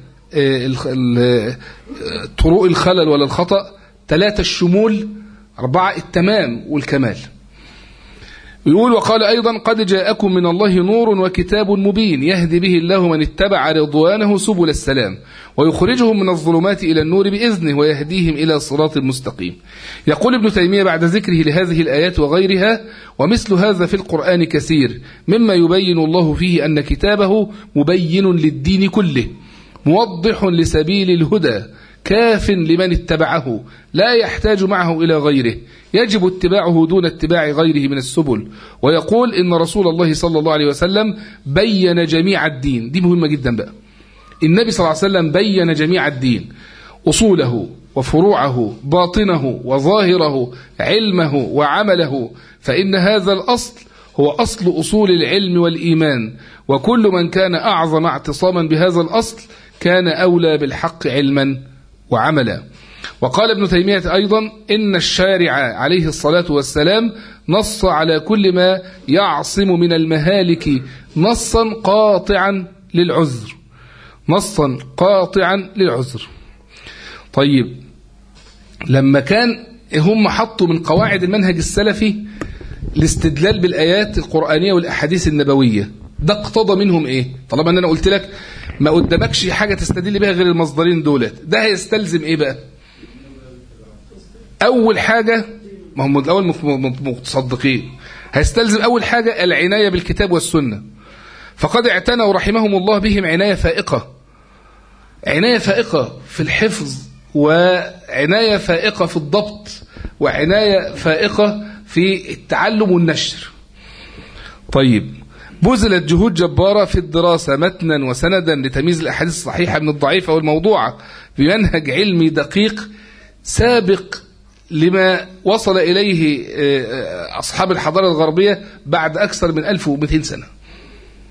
S1: طرق الخلل ولا الخطأ ثلاثة الشمول أربعة التمام والكمال يقول وقال أيضا قد جاءكم من الله نور وكتاب مبين يهدي به الله من اتبع رضوانه سبل السلام ويخرجهم من الظلمات إلى النور بإذنه ويهديهم إلى صراط مستقيم يقول ابن تيمية بعد ذكره لهذه الآيات وغيرها ومثل هذا في القرآن كثير مما يبين الله فيه أن كتابه مبين للدين كله موضح لسبيل الهدى كاف لمن اتبعه لا يحتاج معه إلى غيره يجب اتباعه دون اتباع غيره من السبل ويقول إن رسول الله صلى الله عليه وسلم بين جميع الدين دي مهمة جدا بقى النبي صلى الله عليه وسلم بين جميع الدين أصوله وفروعه باطنه وظاهره علمه وعمله فإن هذا الأصل هو أصل أصول العلم والإيمان وكل من كان أعظم اعتصاما بهذا الأصل كان أولى بالحق علما وعملا وقال ابن تيمية أيضا إن الشارع عليه الصلاة والسلام نص على كل ما يعصم من المهالك نصا قاطعا للعذر نصا قاطعا للعذر طيب لما كان هم حطوا من قواعد المنهج السلفي الاستدلال بالآيات القرآنية والأحاديث النبوية ده اقتضى منهم ايه طالما ان انا قلت لك ما قدامكش حاجة تستدل بها غير المصدرين دولت ده هيستلزم ايه بقى اول حاجة ما هم الاول متصدقين هيستلزم اول حاجة العناية بالكتاب والسنة فقد اعتنوا رحمهم الله بهم عناية فائقة عناية فائقة في الحفظ وعناية فائقة في الضبط وعناية فائقة في التعلم والنشر طيب بذلت جهود جبارة في الدراسة متنا وسندا لتمييز الأحاديث الصحيحة من الضعيفة والموضوعة بمنهج علمي دقيق سابق لما وصل إليه أصحاب الحضارة الغربية بعد أكثر من 1200 سنة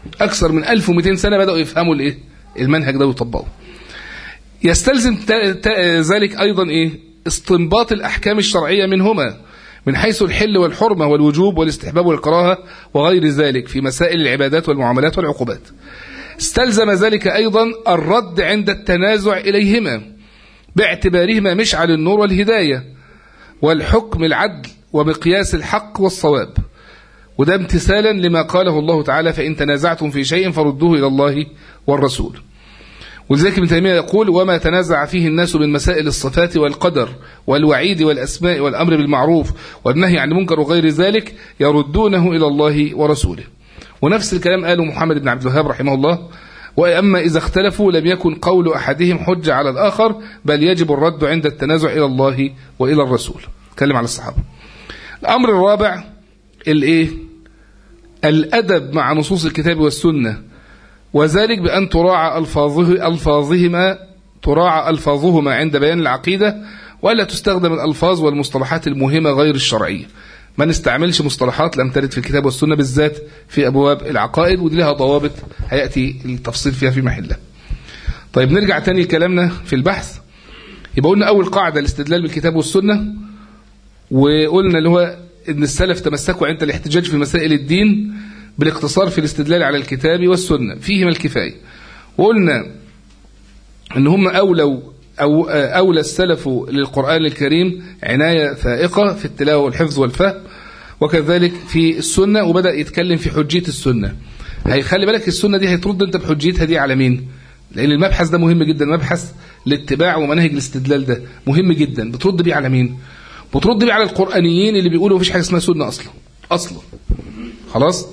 S1: أكثر من 1200 سنة بدأوا يفهموا الإيه المنهج ده ويطبقوه يستلزم ذلك أيضا إيه استنباط الأحكام الشرعية منهما من حيث الحل والحرمة والوجوب والاستحباب والكراهة وغير ذلك في مسائل العبادات والمعاملات والعقوبات استلزم ذلك أيضا الرد عند التنازع إليهما باعتبارهما مشعل النور والهداية والحكم العدل ومقياس الحق والصواب وده امتثالا لما قاله الله تعالى فإن تنازعتم في شيء فردوه إلى الله والرسول ولذلك ابن تيمية يقول وما تنازع فيه الناس من مسائل الصفات والقدر والوعيد والأسماء والأمر بالمعروف والنهي عن المنكر وغير ذلك يردونه إلى الله ورسوله ونفس الكلام قاله محمد بن عبد الوهاب رحمه الله وأما إذا اختلفوا لم يكن قول أحدهم حجة على الآخر بل يجب الرد عند التنازع إلى الله وإلى الرسول تكلم على الصحابة الأمر الرابع الإيه الأدب مع نصوص الكتاب والسنة وذلك بأن تراعى ألفاظه ألفاظهما تراعى ألفاظهما عند بيان العقيدة ولا تستخدم الألفاظ والمصطلحات المهمة غير الشرعية ما نستعملش مصطلحات لم ترد في الكتاب والسنة بالذات في أبواب العقائد ودي لها ضوابط هيأتي التفصيل فيها في محلها طيب نرجع تاني لكلامنا في البحث يبقى قلنا أول قاعدة الاستدلال بالكتاب والسنة وقلنا اللي هو ان السلف تمسكوا عند الاحتجاج في مسائل الدين بالاقتصار في الاستدلال على الكتاب والسنة فيهما الكفاية وقلنا ان هم أولوا أو أولى السلف للقرآن الكريم عناية فائقة في التلاوة والحفظ والفهم وكذلك في السنة وبدأ يتكلم في حجية السنة هيخلي بالك السنة دي هيترد انت بحجيتها دي على مين لأن المبحث ده مهم جدا مبحث الاتباع ومناهج الاستدلال ده مهم جدا بترد بيه على مين بترد بيه على القرآنيين اللي بيقولوا مفيش حاجة اسمها سنة أصلا أصلا خلاص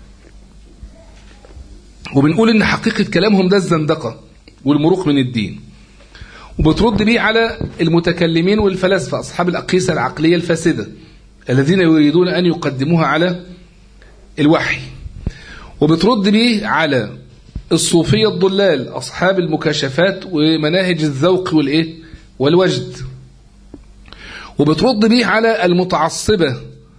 S1: وبنقول ان حقيقة كلامهم ده الزندقة والمروق من الدين وبترد بيه على المتكلمين والفلاسفة أصحاب الأقيسة العقلية الفاسدة الذين يريدون أن يقدموها على الوحي وبترد بيه على الصوفية الضلال أصحاب المكاشفات ومناهج الذوق والإيه والوجد وبترد بيه على المتعصبة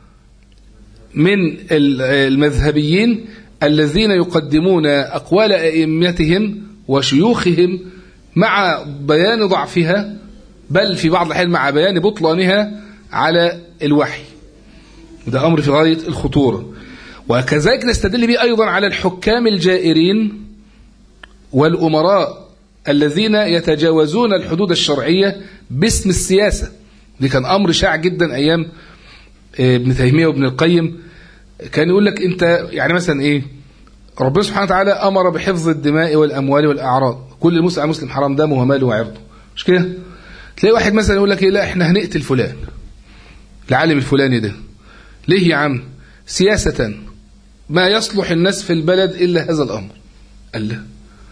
S1: من المذهبيين الذين يقدمون أقوال أئمتهم وشيوخهم مع بيان ضعفها بل في بعض الأحيان مع بيان بطلانها على الوحي وده أمر في غاية الخطورة وكذلك نستدل به أيضا على الحكام الجائرين والأمراء الذين يتجاوزون الحدود الشرعية باسم السياسة دي كان أمر شاع جدا أيام ابن تيمية وابن القيم كان يقول لك أنت يعني مثلا إيه ربنا سبحانه وتعالى أمر بحفظ الدماء والأموال والأعراض كل مسلم مسلم حرام دمه وماله وعرضه مش كده تلاقي واحد مثلا يقول لك إيه لا احنا هنقتل فلان العالم الفلاني ده ليه يا عم سياسة ما يصلح الناس في البلد إلا هذا الأمر قال لا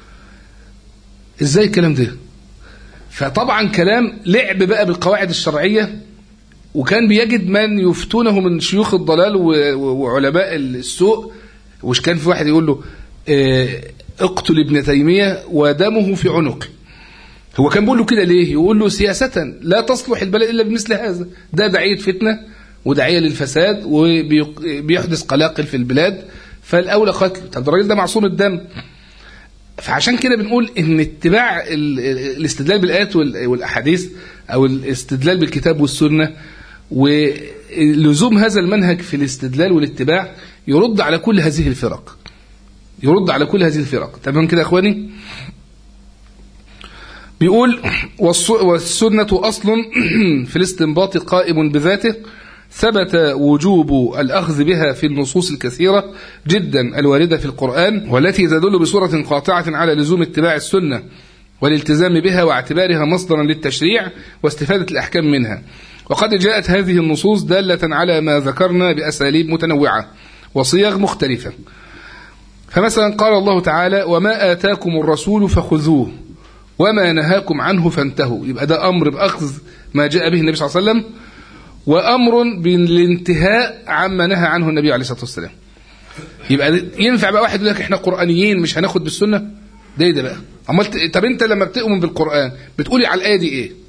S1: إزاي الكلام ده فطبعا كلام لعب بقى بالقواعد الشرعية وكان بيجد من يفتونه من شيوخ الضلال وعلماء السوء وش كان في واحد يقول له اه اقتل ابن تيمية ودمه في عنقه هو كان بيقول له كده ليه يقول له سياسة لا تصلح البلد إلا بمثل هذا ده داعية فتنة وداعية للفساد وبيحدث قلاقل في البلاد فالأولى قتل طب الراجل ده معصوم الدم فعشان كده بنقول ان اتباع الاستدلال بالآيات والأحاديث أو الاستدلال بالكتاب والسنة ولزوم هذا المنهج في الاستدلال والاتباع يرد على كل هذه الفرق يرد على كل هذه الفرق تمام كده يا اخواني بيقول والسنة أصل في الاستنباط قائم بذاته ثبت وجوب الأخذ بها في النصوص الكثيرة جدا الواردة في القرآن والتي تدل بصورة قاطعة على لزوم اتباع السنة والالتزام بها واعتبارها مصدرا للتشريع واستفادة الأحكام منها وقد جاءت هذه النصوص دالة على ما ذكرنا بأساليب متنوعة وصيغ مختلفة فمثلا قال الله تعالى وما آتاكم الرسول فخذوه وما نهاكم عنه فانتهوا يبقى ده أمر بأخذ ما جاء به النبي صلى الله عليه وسلم وأمر بالانتهاء عما نهى عنه النبي عليه الصلاة والسلام يبقى ينفع بقى واحد يقول لك احنا قرآنيين مش هناخد بالسنة ده ايه ده بقى امال طب انت لما بتؤمن بالقرآن بتقولي على الآية دي ايه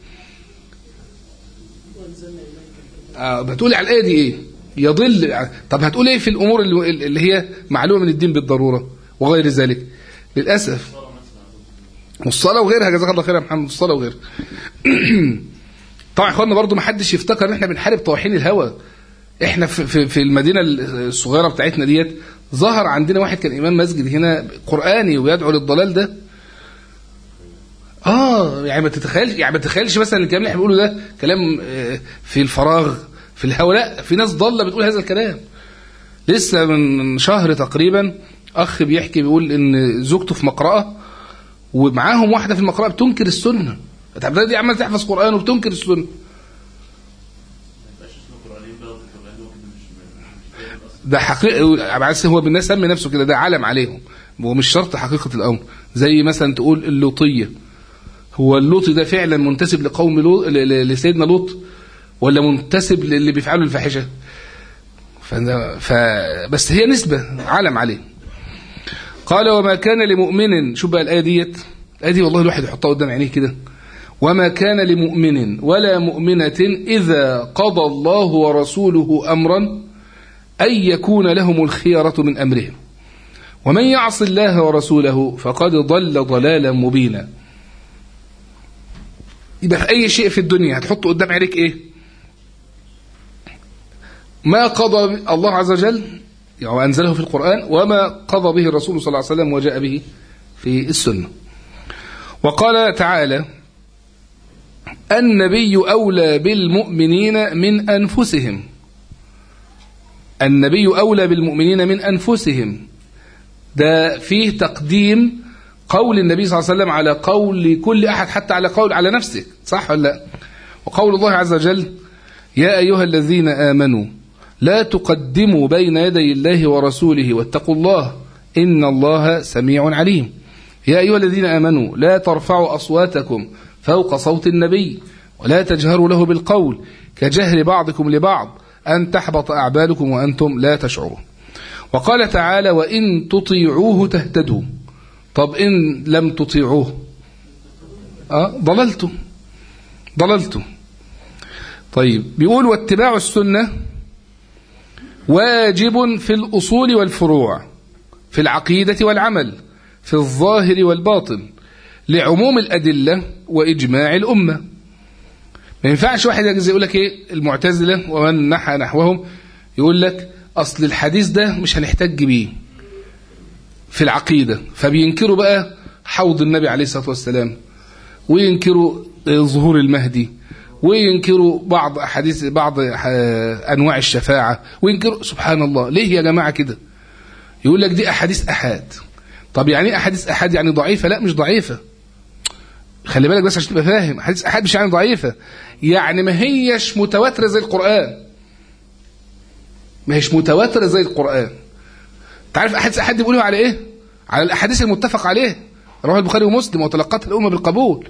S1: آه بتقولي على الآية دي ايه يضل طب هتقول ايه في الامور اللي هي معلومه من الدين بالضروره وغير ذلك للأسف والصلاة وغيرها جزاك الله خير يا محمد الصلاة وغيرها طبعا يا اخوانا برضه ما حدش يفتكر ان احنا بنحارب طواحين الهوى احنا في, في, في المدينة الصغيرة بتاعتنا ديت ظهر عندنا واحد كان إمام مسجد هنا قرآني ويدعو للضلال ده اه يعني ما تتخيلش يعني ما تتخيلش مثلا الكلام اللي احنا بنقوله ده كلام آه، في الفراغ في الهواء لا في ناس ضاله بتقول هذا الكلام لسه من شهر تقريبا اخ بيحكي بيقول ان زوجته في مقرأة ومعاهم واحده في المقرأة بتنكر السنه طب دي عمال تحفظ قرآن وبتنكر السنه ده حقيقة هو بالناس سمي نفسه كده ده علم عليهم هو مش شرط حقيقة الأمر زي مثلا تقول اللوطية هو اللوط ده فعلا منتسب لقوم لوط لسيدنا لوط ولا منتسب للي بيفعلوا الفاحشة ف... بس هي نسبة علم عليه قال وما كان لمؤمن شوف بقى الآية ديت الآية دي والله الواحد يحطها قدام عينيه كده وما كان لمؤمن ولا مؤمنة إذا قضى الله ورسوله أمرا أن يكون لهم الخيرة من أمرهم ومن يعص الله ورسوله فقد ضل ضلالا مبينا يبقى في أي شيء في الدنيا هتحط قدام عينيك إيه ما قضى الله عز وجل وأنزله في القرآن وما قضى به الرسول صلى الله عليه وسلم وجاء به في السنة وقال تعالى النبي أولى بالمؤمنين من أنفسهم النبي أولى بالمؤمنين من أنفسهم ده فيه تقديم قول النبي صلى الله عليه وسلم على قول كل أحد حتى على قول على نفسه صح ولا لا وقول الله عز وجل يا أيها الذين آمنوا لا تقدموا بين يدي الله ورسوله واتقوا الله إن الله سميع عليم يا أيها الذين آمنوا لا ترفعوا أصواتكم فوق صوت النبي ولا تجهروا له بالقول كجهر بعضكم لبعض أن تحبط أعمالكم وأنتم لا تشعرون وقال تعالى وإن تطيعوه تهتدوا طب إن لم تطيعوه أه ضللتم ضللتم طيب بيقول واتباع السنة واجب في الأصول والفروع في العقيدة والعمل في الظاهر والباطن لعموم الأدلة وإجماع الأمة ما ينفعش واحد يجي يقول لك ايه المعتزلة ومن نحى نحوهم يقول لك أصل الحديث ده مش هنحتاج بيه في العقيدة فبينكروا بقى حوض النبي عليه الصلاة والسلام وينكروا ظهور المهدي وينكروا بعض أحاديث بعض أنواع الشفاعة وينكروا سبحان الله ليه يا جماعة كده يقول لك دي أحاديث أحاد طب يعني ايه أحاديث أحاد يعني ضعيفة لا مش ضعيفة خلي بالك بس عشان تبقى فاهم أحاديث أحاد مش يعني ضعيفة يعني ما هيش متواترة زي القرآن ما هيش متواترة زي القرآن تعرف أحاديث أحد بيقولوا على إيه على الأحاديث المتفق عليه رواه البخاري ومسلم وتلقتها الأمة بالقبول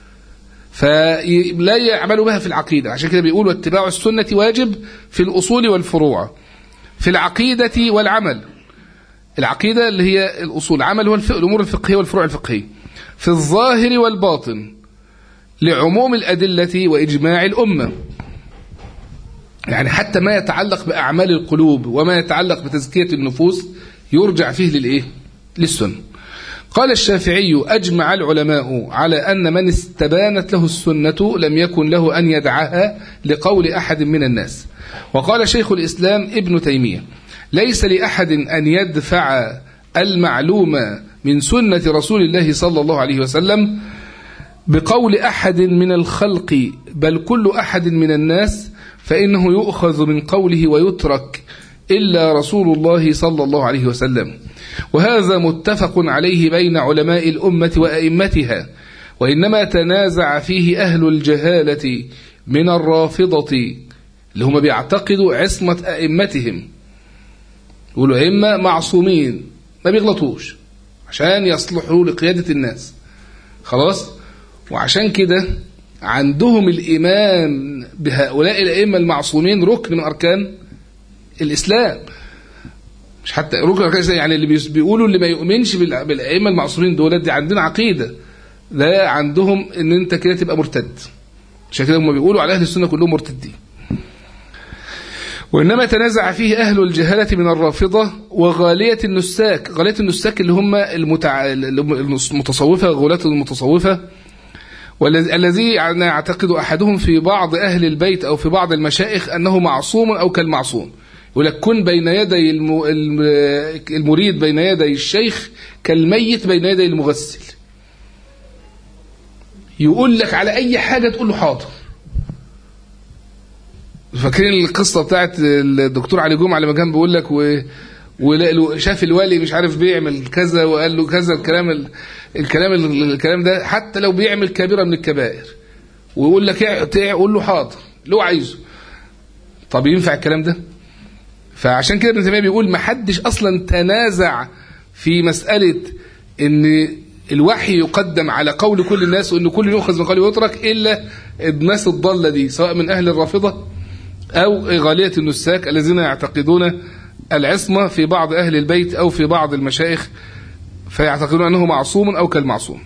S1: فلا يعملوا بها في العقيدة عشان كده بيقولوا اتباع السنة واجب في الأصول والفروع في العقيدة والعمل العقيدة اللي هي الأصول عمل هو الأمور الفقهية والفروع الفقهية في الظاهر والباطن لعموم الأدلة وإجماع الأمة يعني حتى ما يتعلق بأعمال القلوب وما يتعلق بتزكية النفوس يرجع فيه للإيه؟ للسنة قال الشافعي أجمع العلماء على أن من استبانت له السنة لم يكن له أن يدعها لقول أحد من الناس وقال شيخ الإسلام ابن تيمية ليس لأحد أن يدفع المعلوم من سنة رسول الله صلى الله عليه وسلم بقول أحد من الخلق بل كل أحد من الناس فإنه يؤخذ من قوله ويترك إلا رسول الله صلى الله عليه وسلم وهذا متفق عليه بين علماء الأمة وأئمتها وإنما تنازع فيه أهل الجهالة من الرافضة اللي هم بيعتقدوا عصمة أئمتهم يقولوا أئمة معصومين ما بيغلطوش عشان يصلحوا لقيادة الناس خلاص وعشان كده عندهم الإيمان بهؤلاء الأئمة المعصومين ركن من أركان الإسلام مش حتى ركن أركان الإسلام يعني اللي بيقولوا اللي ما يؤمنش بالأئمة المعصومين دول دي عندنا عقيدة لا عندهم ان انت كده تبقى مرتد عشان كده هم بيقولوا على اهل السنه كلهم مرتدين وإنما تنازع فيه أهل الجهالة من الرافضة وغالية النساك غالية النساك اللي هم المتع... المتصوفة غلاة المتصوفة والذي يعتقد أحدهم في بعض أهل البيت أو في بعض المشائخ أنه معصوم أو كالمعصوم يقول لك كن بين يدي الم... المريد بين يدي الشيخ كالميت بين يدي المغسل يقول لك على أي حاجة تقول له حاضر فاكرين القصة بتاعت الدكتور علي جمعة لما كان بيقول لك و... وشاف الوالي مش عارف بيعمل كذا وقال له كذا الكلام ال... الكلام ال... الكلام ده حتى لو بيعمل كبيرة من الكبائر ويقول لك قول له حاضر اللي هو عايزه طب ينفع الكلام ده فعشان كده ابن تيميه بيقول ما حدش اصلا تنازع في مسألة ان الوحي يقدم على قول كل الناس وان كل يؤخذ من قوله ويترك الا الناس الضالة دي سواء من اهل الرافضة او غالية النساك الذين يعتقدون العصمة في بعض اهل البيت او في بعض المشايخ فيعتقدون انه معصوم او كالمعصوم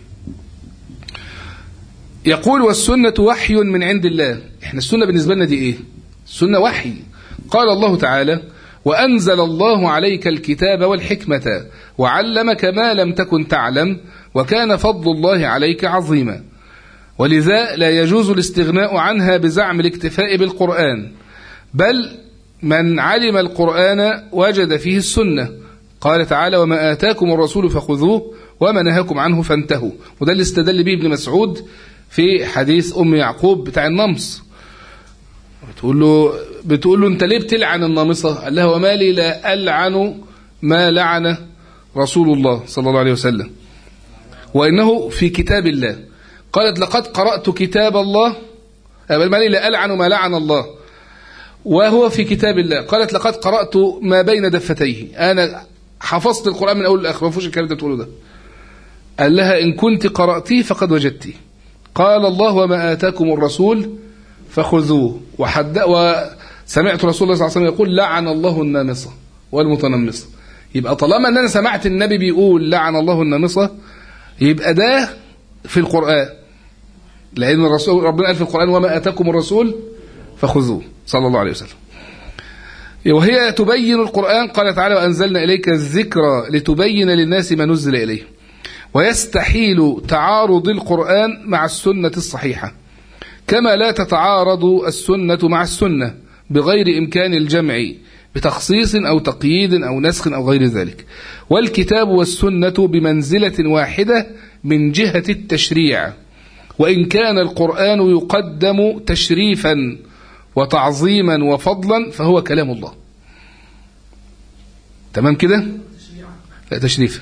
S1: يقول والسنة وحي من عند الله احنا السنة بالنسبة لنا دي ايه السنة وحي قال الله تعالى وأنزل الله عليك الكتاب والحكمة وعلمك ما لم تكن تعلم وكان فضل الله عليك عظيما ولذا لا يجوز الاستغناء عنها بزعم الاكتفاء بالقرآن بل من علم القرآن وجد فيه السنة قال تعالى وما آتاكم الرسول فخذوه وما نهاكم عنه فانتهوا وده اللي استدل به ابن مسعود في حديث أم يعقوب بتاع النمص بتقول له بتقول له انت ليه بتلعن النامصة قال لها وما لي لا ألعن ما لعن رسول الله صلى الله عليه وسلم وإنه في كتاب الله قالت لقد قرأت كتاب الله ما لي لا ألعن ما لعن الله وهو في كتاب الله قالت لقد قرأت ما بين دفتيه أنا حفظت القرآن من أول لآخر ما فيهوش الكلام ده تقوله ده قال لها إن كنت قرأتيه فقد وجدتيه قال الله وما آتاكم الرسول فخذوه وحد وسمعت رسول الله صلى الله عليه وسلم يقول لعن الله النامصة والمتنمصة يبقى طالما ان انا سمعت النبي بيقول لعن الله النامصة يبقى ده في القرآن لأن الرسول ربنا قال في القرآن وما آتاكم الرسول فخذوه صلى الله عليه وسلم وهي تبين القرآن قال تعالى وأنزلنا إليك الذكرى لتبين للناس ما نزل إليه ويستحيل تعارض القرآن مع السنة الصحيحة كما لا تتعارض السنة مع السنة بغير إمكان الجمع بتخصيص أو تقييد أو نسخ أو غير ذلك والكتاب والسنة بمنزلة واحدة من جهة التشريع وإن كان القرآن يقدم تشريفا وتعظيما وفضلا فهو كلام الله تمام كده لا تشريفا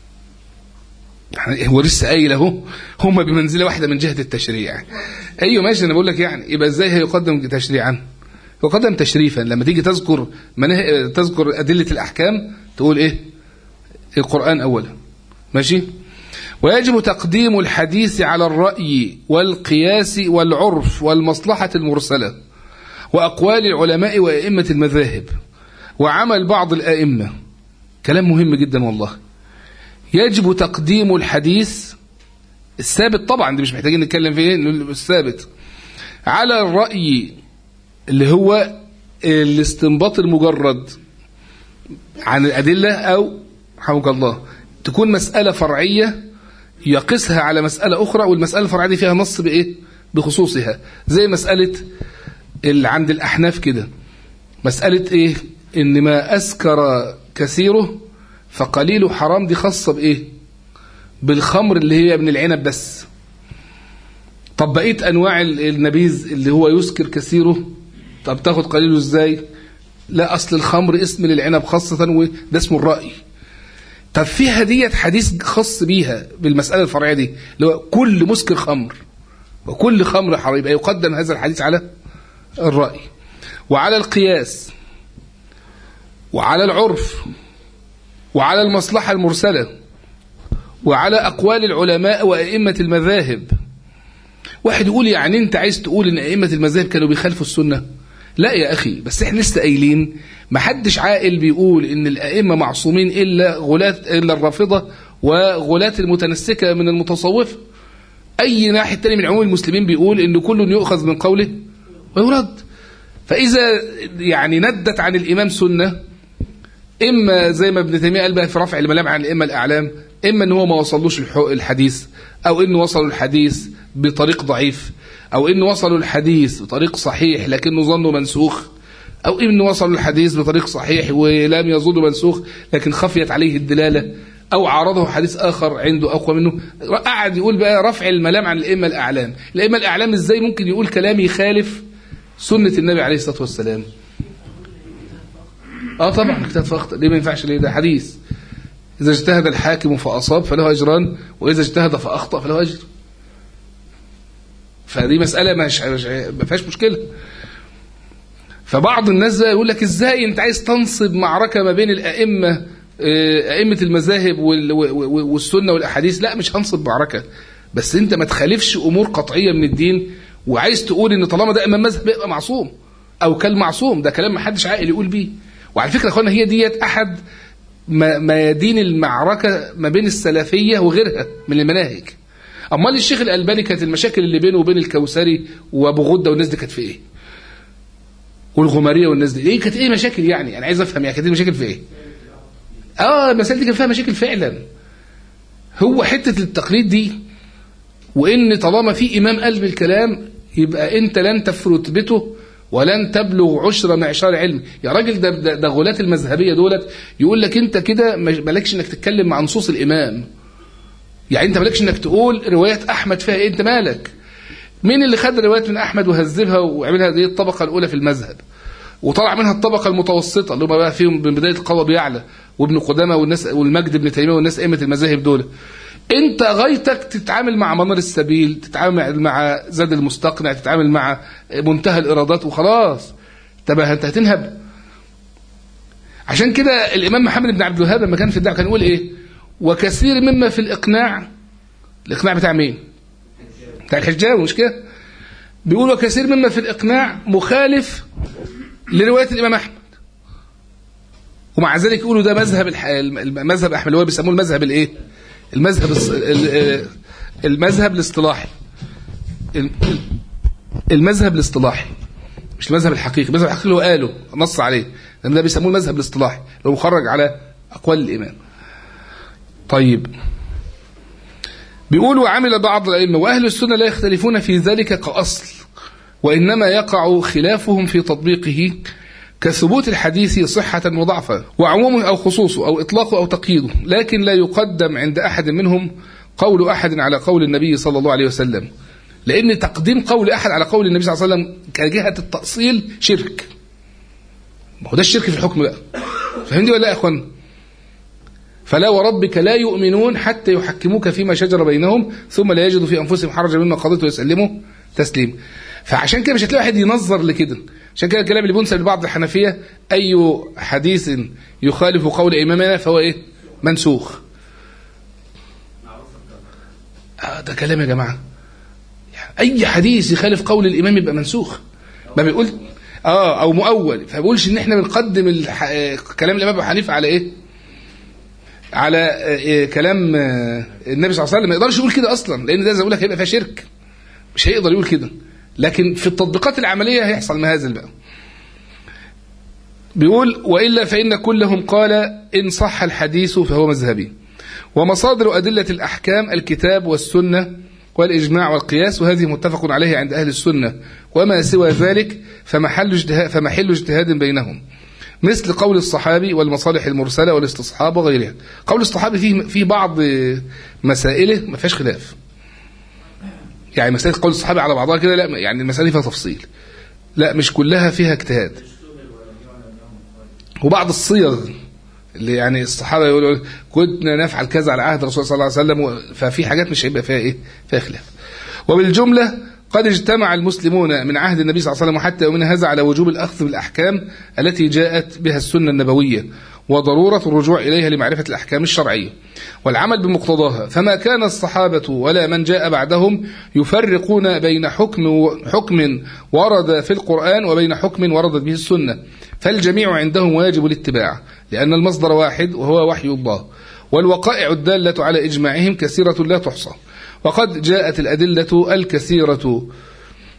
S1: هو لسه قايل اهو هم بمنزله واحده من جهه التشريع ايوه ماشي انا بقول لك يعني يبقى ازاي هيقدم تشريعا يقدم تشريفا لما تيجي تذكر منه... تذكر ادله الاحكام تقول ايه القران اولا ماشي ويجب تقديم الحديث على الراي والقياس والعرف والمصلحه المرسله واقوال العلماء وائمه المذاهب وعمل بعض الائمه كلام مهم جدا والله يجب تقديم الحديث الثابت طبعا دي مش محتاجين نتكلم فيه الثابت على الرأي اللي هو الاستنباط المجرد عن الأدلة أو حمك الله تكون مسألة فرعية يقسها على مسألة أخرى والمسألة الفرعية دي فيها نص بإيه بخصوصها زي مسألة اللي عند الأحناف كده مسألة إيه إن ما أسكر كثيره فقليل حرام دي خاصة بإيه بالخمر اللي هي من العنب بس طب بقية أنواع النبيذ اللي هو يسكر كثيره طب تاخد قليله إزاي لا أصل الخمر اسم للعنب خاصة وده اسمه الرأي طب فيها ديت حديث خاص بيها بالمسألة الفرعية دي اللي هو كل مسكر خمر وكل خمر حرام يبقى يقدم هذا الحديث على الرأي وعلى القياس وعلى العرف وعلى المصلحة المرسلة وعلى أقوال العلماء وأئمة المذاهب واحد يقول يعني أنت عايز تقول إن أئمة المذاهب كانوا بيخالفوا السنة لا يا أخي بس إحنا لسه قايلين ما حدش عاقل بيقول إن الأئمة معصومين إلا غلاة إلا الرافضة وغلاة المتنسكة من المتصوف أي ناحية تاني من عموم المسلمين بيقول إن كل يؤخذ من قوله ويرد فإذا يعني ندت عن الإمام سنة إما زي ما ابن تيمية قال بقى في رفع الملام عن الإمة الأعلام إما إن هو ما وصلوش الحديث أو إنه وصلوا الحديث بطريق ضعيف أو إنه وصلوا الحديث بطريق صحيح لكنه ظنه منسوخ أو إنه وصلوا الحديث بطريق صحيح ولم يظنه منسوخ لكن خفيت عليه الدلالة أو عارضه حديث آخر عنده أقوى منه قعد يقول بقى رفع الملام عن الإمة الأعلام الإمة الأعلام إزاي ممكن يقول كلام يخالف سنة النبي عليه الصلاة والسلام اه طبعا اجتهد فاخطأ ليه ما ينفعش ليه ده حديث إذا اجتهد الحاكم فأصاب فله أجران وإذا اجتهد فأخطأ فله أجر فدي مسألة مش ما فيهاش مشكلة فبعض الناس بقى يقول لك ازاي انت عايز تنصب معركة ما بين الأئمة أئمة المذاهب والسنة والأحاديث لا مش هنصب معركة بس انت ما تخالفش أمور قطعية من الدين وعايز تقول ان طالما ده إمام مذهب يبقى معصوم أو كالمعصوم ده كلام ما حدش عاقل يقول بيه وعلى فكرة اخوانا هي ديت أحد ميادين المعركة ما بين السلفية وغيرها من المناهج امال الشيخ الألباني كانت المشاكل اللي بينه وبين الكوثري وابو غده والناس دي كانت في ايه والغماريه والناس دي ايه كانت ايه مشاكل يعني انا عايز افهم يعني كانت مشاكل في ايه اه المسائل دي كان فيها مشاكل فعلا هو حته التقليد دي وان طالما في امام قلب الكلام يبقى انت لن تفرط رتبته ولن تبلغ عشر معشار علم يا راجل ده ده, ده غلاة المذهبيه دولت يقول لك انت كده مالكش انك تتكلم مع نصوص الامام يعني انت مالكش انك تقول روايات احمد فيها ايه انت مالك مين اللي خد روايات من احمد وهذبها وعملها دي الطبقه الاولى في المذهب وطلع منها الطبقه المتوسطه اللي هم بقى فيهم من بدايه القضاء بيعلى وابن قدامه والناس والمجد ابن تيميه والناس ائمه المذاهب دول انت غايتك تتعامل مع منار السبيل تتعامل مع زاد المستقنع تتعامل مع منتهى الارادات وخلاص طب انت هتنهب عشان كده الامام محمد بن عبد الوهاب لما كان في الدعوه كان يقول ايه وكثير مما في الإقناع الإقناع بتاع مين بتاع الحجاوي مش كده بيقول وكثير مما في الإقناع مخالف لرواية الإمام أحمد ومع ذلك يقولوا ده مذهب الح... المذهب أحمد اللي هو بيسموه المذهب الإيه المذهب الص... المذهب الاصطلاحي المذهب الاصطلاحي مش المذهب الحقيقي المذهب الحقيقي اللي هو قاله نص عليه لأن ده بيسموه المذهب الاصطلاحي اللي هو مخرج على أقوال الإمام طيب بيقول وعمل بعض الأئمة وأهل السنة لا يختلفون في ذلك كأصل وإنما يقع خلافهم في تطبيقه كثبوت الحديث صحة وضعفا وعمومه أو خصوصه أو إطلاقه أو تقييده لكن لا يقدم عند أحد منهم قول أحد على قول النبي صلى الله عليه وسلم لأن تقديم قول أحد على قول النبي صلى الله عليه وسلم كجهة التأصيل شرك ما هو ده الشرك في الحكم بقى فهمتي ولا يا أخوان فلا وربك لا يؤمنون حتى يحكموك فيما شجر بينهم ثم لا يجدوا في أنفسهم حرجا مما قضيت ويسلموا تسليم فعشان كده مش هتلاقي واحد ينظر لكده عشان كده الكلام اللي بينسب لبعض الحنفية أي حديث يخالف قول إمامنا فهو إيه منسوخ آه ده كلام يا جماعة أي حديث يخالف قول الإمام يبقى منسوخ ما بيقول اه او مؤول فبقولش ان احنا بنقدم الح... كلام الامام ابو حنيفه على ايه على كلام النبي صلى الله عليه وسلم ما يقدرش يقول كده اصلا لان ده زي ما بقول لك هيبقى فيها شرك مش هيقدر يقول كده لكن في التطبيقات العمليه هيحصل مهازل بقى بيقول والا فان كلهم قال ان صح الحديث فهو مذهبي ومصادر ادله الاحكام الكتاب والسنه والاجماع والقياس وهذه متفق عليه عند اهل السنه وما سوى ذلك فمحل اجتهاد فمحل اجتهاد بينهم مثل قول الصحابي والمصالح المرسلة والاستصحاب وغيرها قول الصحابي فيه في بعض مسائله ما فيهاش خلاف يعني مسائل قول الصحابي على بعضها كده لا يعني المسائل فيها تفصيل لا مش كلها فيها اجتهاد وبعض الصيغ اللي يعني الصحابة يقولوا كنا نفعل كذا على عهد الرسول صلى الله عليه وسلم ففي حاجات مش هيبقى فيها ايه فيها خلاف وبالجملة قد اجتمع المسلمون من عهد النبي صلى الله عليه وسلم حتى يومنا هذا على وجوب الأخذ بالأحكام التي جاءت بها السنة النبوية وضرورة الرجوع إليها لمعرفة الأحكام الشرعية والعمل بمقتضاها فما كان الصحابة ولا من جاء بعدهم يفرقون بين حكم حكم ورد في القرآن وبين حكم وردت به السنة فالجميع عندهم واجب الاتباع لأن المصدر واحد وهو وحي الله والوقائع الدالة على إجماعهم كثيرة لا تحصى وقد جاءت الأدلة الكثيرة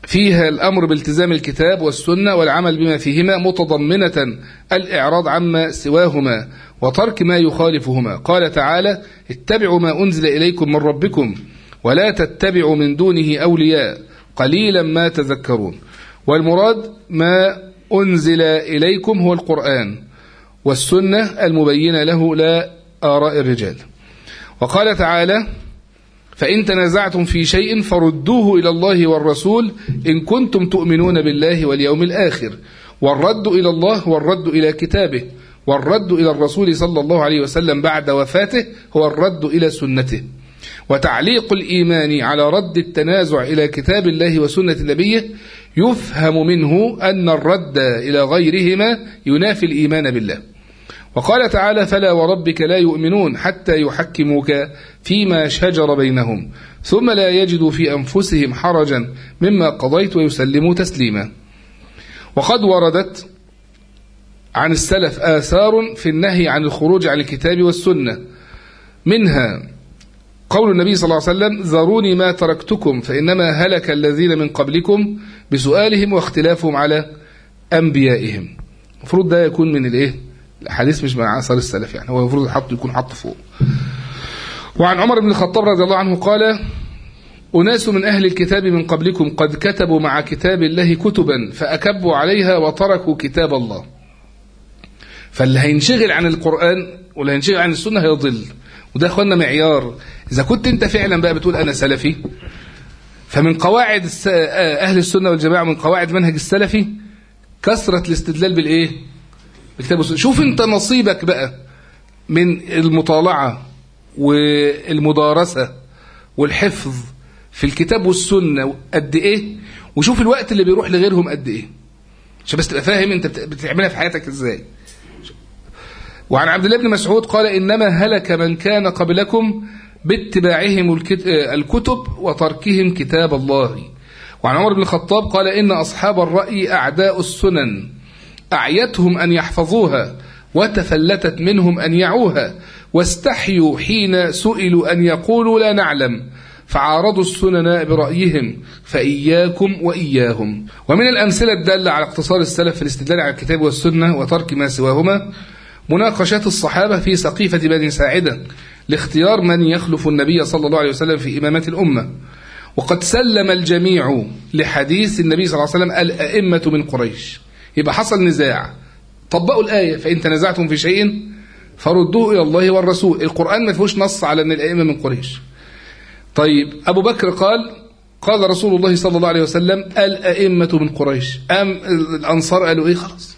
S1: فيها الأمر بالتزام الكتاب والسنة والعمل بما فيهما متضمنة الإعراض عما سواهما وترك ما يخالفهما قال تعالى اتبعوا ما أنزل إليكم من ربكم ولا تتبعوا من دونه أولياء قليلا ما تذكرون والمراد ما أنزل إليكم هو القرآن والسنة المبينة له لا آراء الرجال وقال تعالى فإن تنازعتم في شيء فردوه إلى الله والرسول إن كنتم تؤمنون بالله واليوم الآخر والرد إلى الله والرد إلى كتابه والرد إلى الرسول صلى الله عليه وسلم بعد وفاته هو الرد إلى سنته وتعليق الإيمان على رد التنازع إلى كتاب الله وسنة نبيه يفهم منه أن الرد إلى غيرهما ينافي الإيمان بالله وقال تعالى فلا وربك لا يؤمنون حتى يحكموك فيما شجر بينهم ثم لا يجدوا في أنفسهم حرجا مما قضيت ويسلموا تسليما وقد وردت عن السلف آثار في النهي عن الخروج عن الكتاب والسنة منها قول النبي صلى الله عليه وسلم ذروني ما تركتكم فإنما هلك الذين من قبلكم بسؤالهم واختلافهم على أنبيائهم المفروض ده يكون من الايه الحديث مش من اثار السلف يعني هو المفروض حط يكون حط فوق وعن عمر بن الخطاب رضي الله عنه قال أناس من أهل الكتاب من قبلكم قد كتبوا مع كتاب الله كتبا فأكبوا عليها وتركوا كتاب الله فاللي هينشغل عن القرآن واللي هينشغل عن السنة هيضل وده أخوانا معيار إذا كنت أنت فعلا بقى بتقول أنا سلفي فمن قواعد أهل السنة والجماعة من قواعد منهج السلفي كثرة الاستدلال بالإيه بالكتاب والسنة شوف أنت نصيبك بقى من المطالعة والمدارسة والحفظ في الكتاب والسنة قد إيه وشوف الوقت اللي بيروح لغيرهم قد إيه عشان بس تبقى فاهم أنت بتعملها في حياتك إزاي وعن عبد الله بن مسعود قال إنما هلك من كان قبلكم باتباعهم الكتب وتركهم كتاب الله وعن عمر بن الخطاب قال إن أصحاب الرأي أعداء السنن أعيتهم أن يحفظوها وتفلتت منهم أن يعوها واستحيوا حين سئلوا أن يقولوا لا نعلم فعارضوا السنناء برأيهم فإياكم وإياهم ومن الأمثلة الدالة على اقتصار السلف في الاستدلال على الكتاب والسنة وترك ما سواهما مناقشات الصحابة في سقيفة بني ساعدة لاختيار من يخلف النبي صلى الله عليه وسلم في إمامة الأمة وقد سلم الجميع لحديث النبي صلى الله عليه وسلم الأئمة من قريش يبقى حصل نزاع طبقوا الآية فإن تنازعتم في شيء فردوه إلى الله والرسول القرآن ما فيهوش نص على أن الأئمة من قريش طيب أبو بكر قال قال رسول الله صلى الله عليه وسلم الأئمة من قريش أم الأنصار قالوا إيه خلاص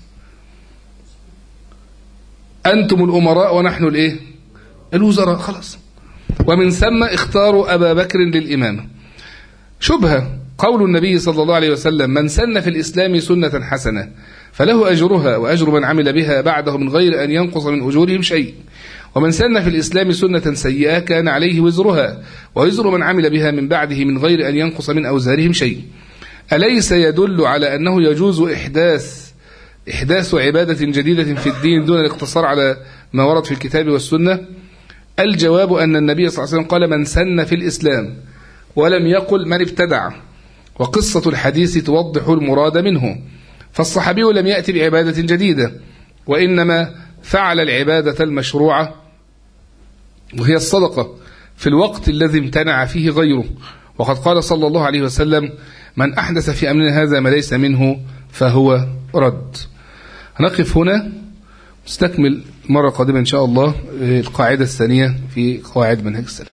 S1: أنتم الأمراء ونحن الإيه الوزراء خلاص ومن ثم اختاروا أبا بكر للإمامة شبهة قول النبي صلى الله عليه وسلم من سن في الإسلام سنة حسنة فله أجرها وأجر من عمل بها بعده من غير أن ينقص من أجورهم شيء ومن سن في الإسلام سنة سيئة كان عليه وزرها ووزر من عمل بها من بعده من غير أن ينقص من أوزارهم شيء أليس يدل على أنه يجوز إحداث إحداث عبادة جديدة في الدين دون الاقتصار على ما ورد في الكتاب والسنة الجواب أن النبي صلى الله عليه وسلم قال من سن في الإسلام ولم يقل من ابتدع وقصة الحديث توضح المراد منه فالصحابي لم يأتي بعبادة جديدة وإنما فعل العبادة المشروعة وهي الصدقة في الوقت الذي امتنع فيه غيره وقد قال صلى الله عليه وسلم من أحدث في أمرنا هذا ما ليس منه فهو رد نقف هنا نستكمل مرة قادمة إن شاء الله القاعدة الثانية في قواعد منهج السلف